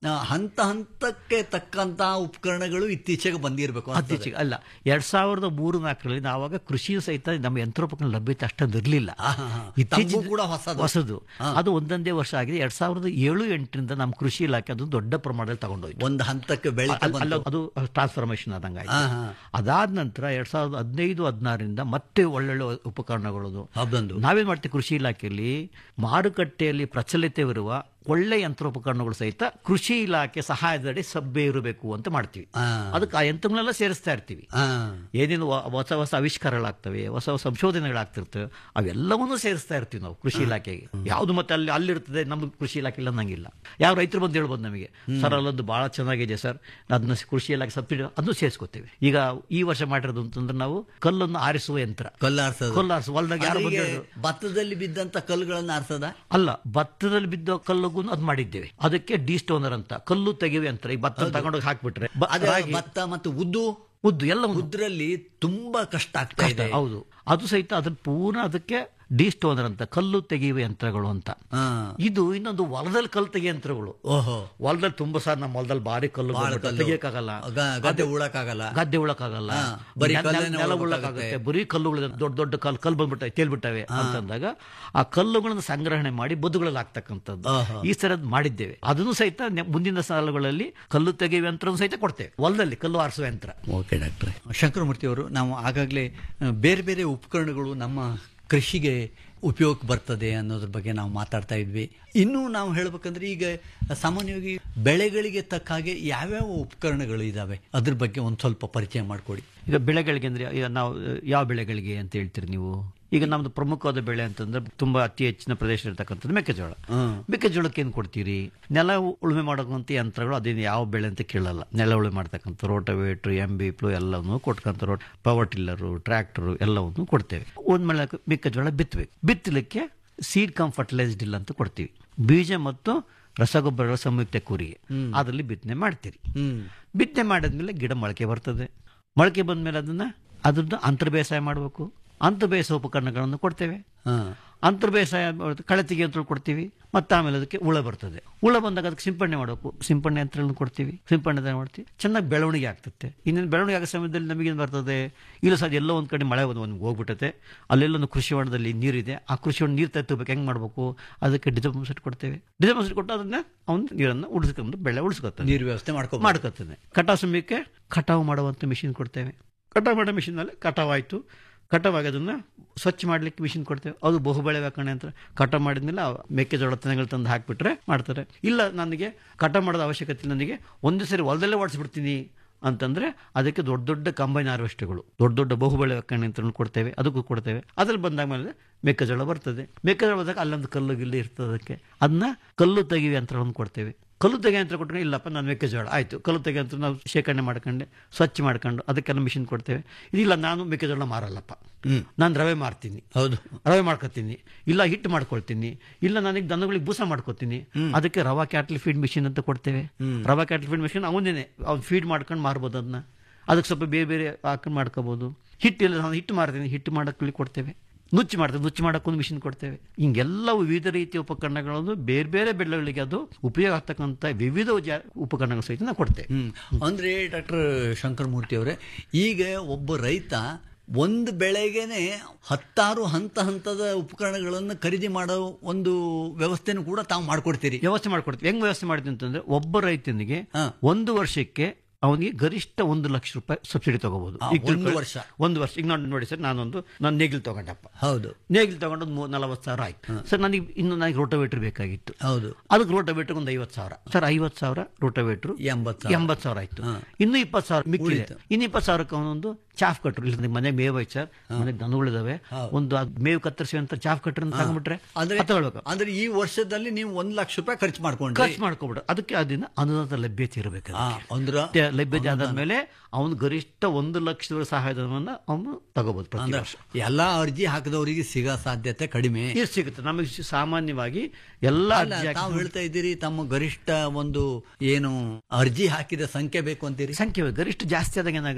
ಆ, ಹಂತ ಹಂತಕ್ಕೆ ತಕ್ಕಂತ ಉಪಕರಣಗಳು ಇತ್ತೀಚೆಗೆ ಬಂದಿರಬೇಕು ಇತ್ತೀಚೆಗೆ ಅಲ್ಲ ಎರಡ್ ಸಾವಿರದ ಮೂರು ನಾಲ್ಕರಲ್ಲಿ ನಾವಾಗ ಕೃಷಿ ಸಹಿತ ನಮ್ಮ ಯಂತ್ರೋಪಕರಣ ಲಭ್ಯತೆ ಅಷ್ಟೊಂದು ಇರಲಿಲ್ಲ ಆಹಾ, ಹಾ. ತಮಗೂ ಕೂಡ ಹೊಸದು. ಹೊಸದು ಅದು ಒಂದೊಂದೇ ವರ್ಷ ಆಗಿದೆ ಎರಡ್ ಸಾವಿರದ ಏಳು ಎಂಟರಿಂದ ನಮ್ಮ ಕೃಷಿ ಇಲಾಖೆ ಅದು ದೊಡ್ಡ ಪ್ರಮಾಣದಲ್ಲಿ ತಗೊಂಡೋಯ್ತು ಒಂದು ಹಂತಕ್ಕೆ ಬೆಳೀತಾ ಅಲ್ಲ- ಅಲ್ಲ, ಅದು ಟ್ರಾನ್ಸ್ಫಾರ್ಮೇಶನ್ ಆದಂಗ ಆಹಾ. ಅದಾದ ನಂತರ ಎರಡ್ ಸಾವಿರದ ಹದಿನೈದು ಹದಿನಾರರಿಂದ ಮತ್ತೆ ಒಳ್ಳೊಳ್ಳೆ ಉಪಕರಣಗಳು ಹೌದೊಂದು. ನಾವೇನ್ ಮಾಡ್ತೀವಿ ಕೃಷಿ ಇಲಾಖೆಯಲ್ಲಿ ಮಾರುಕಟ್ಟೆಯಲ್ಲಿ ಪ್ರಚಲಿತವಿರುವ ಒಳ್ಳೆ ಯಂತ್ರೋಪಕರಣಗಳು ಸಹಿತ ಕೃಷಿ ಇಲಾಖೆ ಸಹಾಯದಡಿ ಸಭ್ಯ ಇರಬೇಕು ಅಂತ ಮಾಡ್ತೀವಿ ಆ. ಅದಕ್ಕೆ ಆ ಯಂತ್ರಗಳನ್ನೆಲ್ಲ ಸೇರಿಸ್ತಾ ಇರ್ತೀವಿ ಆ, ಏನೇನು ವ- ಹೊಸ ಹೊಸ ಆವಿಷ್ಕಾರಗಳಾಗ್ತವೆ ಹೊಸ ಹೊಸ ಸಂಶೋಧನೆಗಳಾಗ್ತಿರ್ತವೆ ಅವೆಲ್ಲವನ್ನೂ ಸೇರಿಸ್ತಾ ಇರ್ತೀವಿ ನಾವು ಕೃಷಿ ಇಲಾಖೆಗೆ ಯಾವುದು ಮತ್ತೆ ಅಲ್ಲಿ ಅಲ್ಲಿರ್ತದೆ ನಮ್ಮ ಕೃಷಿ ಇಲಾಖೆ ಇಲ್ಲ ನಂಗಿಲ್ಲ ಯಾವ ರೈತರು ಬಂದು ಹೇಳ್ಬೋದು ನಮಗೆ ಸರ್ ಅಲ್ಲೊಂದು ಬಹಳ ಚೆನ್ನಾಗಿದೆ ಸರ್ ಅದನ್ನ ಕೃಷಿ ಇಲಾಖೆ ಸಬ್ಸಿಡಿ ಅದನ್ನು ಸೇರಿಸ್ಕೊತೇವೆ ಈಗ ಈ ವರ್ಷ ಮಾಡಿರೋದು ಅಂತಂದ್ರೆ ನಾವು ಕಲ್ಲನ್ನು ಆರಿಸುವ ಯಂತ್ರ ಕಲ್ಲಾರ್ಸೋದು ಕಲ್ಲು ಆರಿಸುವ ಹೊಲ್ದಾಗ ಯಾರು ಅಲ್ಲಿಗೆ ಬಂದ್ರು ಭತ್ತದಲ್ಲಿ ಬಿದ್ದಂತ ಕಲ್ಲುಗಳನ್ನ ಆರ್ಸದ ಅಲ್ಲ ಭತ್ತದಲ್ಲಿ ಬಿದ್ದ ಕಲ್ಲುಗೂ ಅದು ಮಾಡಿದ್ದೇವೆ ಅದಕ್ಕೆ ಡಿ ಸ್ಟೋನರ್ ಅಂತ ಕಲ್ಲು ತೆಗೆಯುವ ಯಂತ್ರ ಈ ಭತ್ತ ತಗೊಂಡೋಗಿ ಹಾಕ್ಬಿಟ್ರೆ ಬ- ಅದೇ ರಾಗಿ, ಭತ್ತ ಮತ್ತು ಉದ್ದು ಉದ್ದು ಎಲ್ಲ ಒಂದು ಉದ್ರಲ್ಲಿ ತುಂಬಾ ಕಷ್ಟ ಆಗ್ತಾ ಇದೆ ಹೌದು ಅದು ಸಹಿತ ಅದ್ರ ಪೂರ್ಣ ಅದಕ್ಕೆ ಡಿ ಸ್ಟೋನರ್ ಅಂತ ಕಲ್ಲು ತೆಗೆಯುವ ಯಂತ್ರಗಳು ಅಂತ ಹಾ. ಇದು ಇನ್ನೊಂದು ಹೊಲದಲ್ಲಿ ಕಲ್ಲು ತೆಗೆಯ ಯಂತ್ರಗಳು ಓಹೋ ಹೊಲದಲ್ಲಿ ತುಂಬಾ ಸಾರ್ ನಮ್ಮ ಹೊಲದಲ್ಲಿ ಭಾರಿ ಕಲ್ಲು ಬಾಳ ಬಂದ್ಬಿಟ್ಟು ಕಲ್ಲು. ತೆಗಿಯಕ್ಕಾಗಲ್ಲ ಗ- ಗದ್ದೆ ಉಳಕ್ಕಾಗಲ್ಲ ಗದ್ದೆ ಉಳಕ್ಕಾಗಲ್ಲ ಹಾ, ಬರೀ ನೆಲ- ಕಲ್ಲನ್ನೇ ನೆಲ ಉಳ್ಬೇಕಾಗತ್ತೆ. ಉಳಕ್ಕಾಗತ್ತೆ ಬರೀ ಕಲ್ಲುಗಳು ದೊಡ್ಡ ದೊಡ್ಡ ಕಲ್ಲು ಕಲ್ಲು ಬಂದ್ಬಿಟ್ಟವೆ ತೇಲ್ಬಿಟ್ಟವೆ ಅಂತಂದಾಗ ಆ ಕಲ್ಲುಗಳನ್ನು ಸಂಗ್ರಹಣೆ ಮಾಡಿ ಬದುಗಳಲ್ಲಿ ಹಾಕ್ತಕ್ಕಂಥದ್ದು ಆಹಾ. ಈ ತರದ್ ಮಾಡಿದ್ದೇವೆ ಅದನ್ನು ಸಹಿತ ನೆ- ಮುಂದಿನ ಸಾಲುಗಳಲ್ಲಿ ಕಲ್ಲು ತೆಗೆಯುವ ಯಂತ್ರ ಸಹಿತ ಕೊಡ್ತೇವೆ ಹೊಲದಲ್ಲಿ ಕಲ್ಲು ಆರಿಸುವ ಯಂತ್ರ ಓಕೆ ಡಾಕ್ಟ್ರೆ ಶಂಕರಮೂರ್ತಿ ಅವರು ನಾವು ಆಗಾಗಲೇ ಆ, ಬೇರೆ ಬೇರೆ ಉಪಕರಣಗಳು ನಮ್ಮ ಕೃಷಿಗೆ ಉಪಯೋಗಕ್ಕೆ ಬರ್ತದೆ ಅನ್ನೋದ್ರ ಬಗ್ಗೆ ನಾವು ಮಾತಾಡ್ತಾ ಇದ್ವಿ ಇನ್ನು ನಾವು ಹೇಳ್ಬೇಕಂದ್ರೆ ಈಗ ಸಾಮಾನ್ಯವಾಗಿ ಬೆಳೆಗಳಿಗೆ ತಕ್ಕ ಹಾಗೆ ಯಾವ್ಯಾವ ಉಪಕರಣಗಳು ಇದಾವೆ ಅದ್ರ ಬಗ್ಗೆ ಒಂದು ಸ್ವಲ್ಪ ಪರಿಚಯ ಮಾಡಿಕೊಡಿ ಈಗ ಬೆಳೆಗಳಿಗೆ ಅಂದ್ರೆ ಈಗ ನಾವು ಯಾವ ಬೆಳೆಗಳಿಗೆ ಅಂತ ಹೇಳ್ತೀರಿ ನೀವು ಈಗ ನಮ್ದು ಪ್ರಮುಖವಾದ ಬೆಳೆ ಅಂತಂದ್ರೆ ತುಂಬಾ ಅತಿ ಹೆಚ್ಚಿನ ಪ್ರದೇಶ ಇರತಕ್ಕಂಥದ್ದು ಮೆಕ್ಕೆಜೋಳ ಮೆಕ್ಕೆಜೋಳಕ್ಕೆ ಏನ್ ಕೊಡ್ತೀರಿ ನೆಲ ಉಳುಮೆ ಮಾಡೋಕಂತ ಯಂತ್ರಗಳು ಅದೇನು ಯಾವ ಬೆಳೆ ಅಂತ ಕೇಳಲ್ಲ ನೆಲ ಉಳುಮೆ ಮಾಡ್ತಕ್ಕಂಥ ರೋಟವೇಟ್ರು ಎಂ ಬಿ ಪ್ಲು ಎಲ್ಲವನ್ನು ಕೊಟ್ಕೊಂತ ರೋಟ್ ಪವರ್ ಟಿಲ್ಲರು ಟ್ರ್ಯಾಕ್ಟರು ಎಲ್ಲವನ್ನು ಕೊಡ್ತೇವೆ ಒಂದ್ ಮೇಲೆ ಮೆಕ್ಕೆಜೋಳ ಬಿತ್ತಬೇಕು ಬಿತ್ತಲಿಕ್ಕೆ ಸೀಡ್ ಕಮ್ ಫರ್ಟಿಲೈಸ್ಡ್ ಇಲ್ಲ ಅಂತ ಕೊಡ್ತೀವಿ ಬೀಜ ಮತ್ತು ರಸಗೊಬ್ಬರಗಳ ಸಂಯುಕ್ತ ಕೂರಿಗೆ ಅದರಲ್ಲಿ ಬಿತ್ತನೆ ಮಾಡ್ತೀರಿ ಬಿತ್ತನೆ ಮಾಡಿದ್ಮೇಲೆ ಗಿಡ ಮೊಳಕೆ ಬರ್ತದೆ ಮೊಳಕೆ ಬಂದ್ಮೇಲೆ ಅದನ್ನ ಅದನ್ನ ಅಂತರ್ ಬೇಸಾಯ ಮಾಡಬೇಕು ಅಂತರ್ ಬೇಸಾಯ ಉಪಕರಣಗಳನ್ನು ಕೊಡ್ತೇವೆ ಅಂತರ್ ಬೇಸಾಯ ಮಾಡೋದು ಕಳೆ ಯಂತ್ರ ಕೊಡ್ತೀವಿ ಮತ್ತೆ ಆಮೇಲೆ ಅದಕ್ಕೆ ಹುಳ ಬರ್ತದೆ ಹುಳ ಬಂದಾಗ ಅದಕ್ಕೆ ಸಿಂಪಡಣೆ ಮಾಡಬೇಕು ಸಿಂಪಡಣೆ ಯಂತ್ರಗಳನ್ನು ಕೊಡ್ತೀವಿ ಸಿಂಪಡಣೆ ಮಾಡ್ತೀವಿ ಚೆನ್ನಾಗಿ ಬೆಳವಣಿಗೆ ಆಗ್ತದೆ ಇನ್ನೇನು ಬೆಳವಣಿಗೆ ಆಗೋ ಸಮಯದಲ್ಲಿ ನಮಗೇನು ಬರ್ತದೆ ಇಲ್ಲ ಸರ್ ಎಲ್ಲೋ ಒಂದು ಕಡೆ ಮಳೆ ಒಂದು ಒಂದು ಹೋಗ್ಬಿಟ್ಟತೆ ಅಲ್ಲೆಲ್ಲೊಂದು ಕೃಷಿ ಹೊಂಡದಲ್ಲಿ ನೀರಿದೆ ಆ ಕೃಷಿ ಹೊಂಡ ನೀರು ತತ್ತಬೇಕು ಹೆಂಗೆ ಮಾಡಬೇಕು ಅದಕ್ಕೆ ಡಿಸಲ್ ಸೆಟ್ ಕೊಡ್ತೇವೆ ಡಿಸಲ್ ಸೆಟ್ ಕೊಟ್ಟು ಅದನ್ನ ಅವನು ನೀರನ್ನು ಉಳಿಸ್ಕೊಂಡು ಬೆಳೆ ಉಳಿಸ್ಕೊತಾನೆ ನೀರು ವ್ಯವಸ್ಥೆ ಮಾಡ್ಕೊ ಮಾಡ್ಕೊತಾನೆ ಕಟಾವು ಸಮಯಕ್ಕೆ ಕಟಾವು ಮಾಡುವಂಥ ಮಿಷಿನ್ ಕೊಡ್ತೇವೆ ಕಟಾವು ಮಾಡೋ ಮಿಷಿನಲ್ಲಿ ಕಟಾವು ಆಯಿತು ಕಟಾವಾಗಿ ಅದನ್ನು ಸ್ವಚ್ಛ ಮಾಡಲಿಕ್ಕೆ ಮಿಷಿನ್ ಕೊಡ್ತೇವೆ ಅದು ಬಹುಬೆಳೆ ವ್ಯಾಕರಣ ಅಂತ ಕಟಾವು ಮಾಡಿದ್ಮೇಲೆ ಆ ಮೆಕ್ಕೆಜೋಳ ತೆನೆಗಳು ತಂದು ಹಾಕಿಬಿಟ್ರೆ ಮಾಡ್ತಾರೆ ಇಲ್ಲ ನನಗೆ ಕಟಾವು ಮಾಡೋದು ಅವಶ್ಯಕತೆ ನನಗೆ ಒಂದು ಸರಿ ಹೊಲದಲ್ಲೇ ಓಡಿಸ್ಬಿಡ್ತೀನಿ ಅಂತಂದ್ರೆ ಅದಕ್ಕೆ ದೊಡ್ಡ ದೊಡ್ಡ ಕಂಬೈನ್ ಹಾರ್ವೆಸ್ಟ್ಗಳು ದೊಡ್ಡ ದೊಡ್ಡ ಬಹುಬೆಳೆ ವ್ಯಾಕರಣ ಯಂತ್ರ ಕೊಡ್ತೇವೆ ಅದಕ್ಕೂ ಕೊಡ್ತೇವೆ ಅದ್ರಲ್ಲಿ ಬಂದಾಗ ಮೇಲೆ ಮೆಕ್ಕೆಜೋಳ ಬರ್ತದೆ ಮೆಕ್ಕೆಜೋಳ ಬಂದಾಗ ಅಲ್ಲೊಂದು ಕಲ್ಲು ಗಿಲ್ಲು ಇರ್ತದೆ ಅದಕ್ಕೆ ಅದನ್ನ ಕಲ್ಲು ತೆಗೆಯುವ ಯಂತ್ರವನ್ನು ಕೊಡ್ತೇವೆ ಕಲ್ಲು ತೆಗೆ ಯಂತ್ರ ಕೊಟ್ಕೊಂಡು ಇಲ್ಲಪ್ಪ ನಾನು ಮೆಕ್ಕೆಜೋಳ ಆಯಿತು ಕಲ್ಲು ತೆಗೆ ಯಂತ್ರ ನಾವು ಶೇಖರಣೆ ಮಾಡ್ಕೊಂಡು ಸ್ವಚ್ಛ ಮಾಡ್ಕೊಂಡು ಅದಕ್ಕೆಲ್ಲ ಮಿಷಿನ್ ಕೊಡ್ತೇವೆ ಇದಿಲ್ಲ ನಾನು ಮೆಕ್ಕೆಜೋಳ ಮಾರಲ್ಲಪ್ಪ ನಾನು ರವೆ ಮಾರ್ತೀನಿ ಹೌದು ರವೆ ಮಾಡ್ಕೊತೀನಿ ಇಲ್ಲ ಹಿಟ್ಟು ಮಾಡ್ಕೊಳ್ತೀನಿ ಇಲ್ಲ ನನಗೆ ದನಗಳಿಗೆ ಬೂಸ ಮಾಡ್ಕೊತೀನಿ ಅದಕ್ಕೆ ರವಾ ಕ್ಯಾಟಲ್ ಫೀಡ್ ಮಿಷಿನ್ ಅಂತ ಕೊಡ್ತೇವೆ ರವಾ ಕ್ಯಾಟಲ್ ಫೀಡ್ ಮಿಷಿನ್ ಅವನೇನೆ ಅವ್ನು ಫೀಡ್ ಮಾಡ್ಕೊಂಡು ಮಾರ್ಬೋದು ಅದನ್ನ ಅದಕ್ಕೆ ಸ್ವಲ್ಪ ಬೇರೆ ಬೇರೆ ಹಾಕೊಂಡು ಮಾಡ್ಕೋಬಹುದು ಹಿಟ್ಟಿಲ್ಲ ನಾನು ಹಿಟ್ಟು ಮಾರ್ತೀನಿ ಹಿಟ್ಟು ಮಾಡಕ್ಕೆ ಕೊಡ್ತೇವೆ ನುಚ್ಚು ಮಾಡ್ತೇವೆ ನುಚ್ಚು ಮಾಡೋಕ್ಕೊಂದು ಮಿಷಿನ್ ಕೊಡ್ತೇವೆ ಹಿಂಗೆಲ್ಲ ವಿವಿಧ ರೀತಿಯ ಉಪಕರಣಗಳನ್ನು ಬೇರೆ ಬೇರೆ ಬೆಳೆಗಳಿಗೆ ಅದು ಉಪಯೋಗ ಆಗ್ತಕ್ಕಂಥ ವಿವಿಧ ಜಾ- ಉಪಕರಣಗಳು ಸಹಿತ ನಾವು ಕೊಡ್ತೇವೆ ಹ್ಮ್ ಅಂದ್ರೆ ಡಾಕ್ಟರ್ ಶಂಕರಮೂರ್ತಿ ಅವರೇ ಈಗ ಒಬ್ಬ ರೈತ ಒಂದು ಬೆಳೆಗೆನೆ ಹತ್ತಾರು ಹಂತ ಹಂತದ ಉಪಕರಣಗಳನ್ನು ಖರೀದಿ ಮಾಡೋ ಒಂದು ವ್ಯವಸ್ಥೆನೂ ಕೂಡ ತಾವು ಮಾಡ್ಕೊಡ್ತೀರಿ ವ್ಯವಸ್ಥೆ ಮಾಡ್ಕೊಡ್ತೀವಿ ಹೆಂಗ್ ವ್ಯವಸ್ಥೆ ಮಾಡಿದ್ವಿ ಅಂತಂದ್ರೆ ಒಬ್ಬ ರೈತನಿಗೆ ಹಾ. ಒಂದು ವರ್ಷಕ್ಕೆ ಅವನಿಗೆ ಗರಿಷ್ಠ ಒಂದು ಲಕ್ಷ ರೂಪಾಯಿ ಸಬ್ಸಿಡಿ ತಗೋಬಹುದು ಆ, ಈಗ ಒಂದು ತಿಳ್ಕೊಳ್ಳಿ, ವರ್ಷ. ಒಂದು ವರ್ಷ ಈಗ ನೋಡಿ ನೋಡಿ ಸರ್ ನಾನೊಂದು ನಾನು ನೇಗಿಲ್ ತಗೊಂಡಪ್ಪ ಹೌದು ನೇಗಿಲ್ ತಗೊಂಡು ಒಂದು ನಲವತ್ತು ಸಾವಿರ ಆಯ್ತು ಸರ್ ನನಗೆ ಇನ್ನು ನನಗೆ ರೋಟೋವೇಟರ್ ಬೇಕಾಗಿತ್ತು ಹೌದು ಅದಕ್ಕೆ ರೋಟೋವೇಟರ್ ಒಂದು ಐವತ್ತು ಸಾವಿರ ಸರ್ ಐವತ್ತು ಸಾವಿರ ರೋಟೋವೇಟರ್ ಎಂಬತ್ತು ಸಾವಿರ. ಎಂಬತ್ತು ಸಾವಿರ ಆಯ್ತು ಇನ್ನು ಇಪ್ಪತ್ತು ಸಾವಿರ ಮಿಕ್ಕಿದೆ ಉಳಿತು. ಇನ್ನು ಇಪ್ಪತ್ತು ಸಾವಿರಕ್ಕೆ ಅವನೊಂದು ಚಾಫ್ ಕಟ್ರು ಇಲ್ಲ ಮನೆ ಮೇವು ಐತೆ ಸರ್ ಮನೆಗೆ ದನಗಳಿದಾವೆ ಒಂದು ಅದ್ ಮೇವು ಕತ್ತರಿಸಿ ಅಂತ ಚಾಫ್ ಕಟ್ರ್ ಅಂತ ತಗೊಂಡ್ಬಿಟ್ರೆ ಅಂದ್ರೆ ಅದು ತಗೊಳ್ಬೇಕು ಅಂದ್ರೆ ಈ ವರ್ಷದಲ್ಲಿ ನೀವು ಒಂದ್ ಲಕ್ಷ ರೂಪಾಯಿ ಖರ್ಚು ಮಾಡ್ಕೊಂಡ್ರಿ ಖರ್ಚು ಮಾಡ್ಕೊಬಿಡು ಅದಕ್ಕೆ ಅದನ್ನ ಅನುದಾನದ ಲಭ್ಯತೆ ಇರಬೇಕು ಆ, ಅಂದ್ರ ಲಭ್ಯ- ಲಭ್ಯತೆ ಆದ್ಮೇಲೆ ಅವನು ಗರಿಷ್ಠ ಒಂದು ಲಕ್ಷದ ಸಹಾಯಧನವನ್ನ ಅವನು ತಗೋಬಹುದು ಪ್ರತಿ ಅಂದ್ರೆ ವರ್ಷ ಎಲ್ಲಾ ಅರ್ಜಿ ಹಾಕಿದವರಿಗೆ ಸಿಗೋ ಸಾಧ್ಯತೆ ಕಡಿಮೆ ಇದು ಸಿಗುತ್ತೆ ನಮಗೆ ಸಿ- ಸಾಮಾನ್ಯವಾಗಿ ಎಲ್ಲ ಅಲ್ಲ, ಅರ್ಜಿ ಹಾಕಿ- ತಾವು ಹೇಳ್ತಾ ಇದ್ದೀರಿ ತಮ್ಮ ಗರಿಷ್ಠ ಒಂದು ಏನು ಅರ್ಜಿ ಹಾಕಿದ ಸಂಖ್ಯೆ ಬೇಕು ಅಂತೀರಿ ಸಂಖ್ಯೆ ಗರಿಷ್ಠ ಜಾಸ್ತಿ ಆದಾಗ ಏನಾಗುತ್ತೆ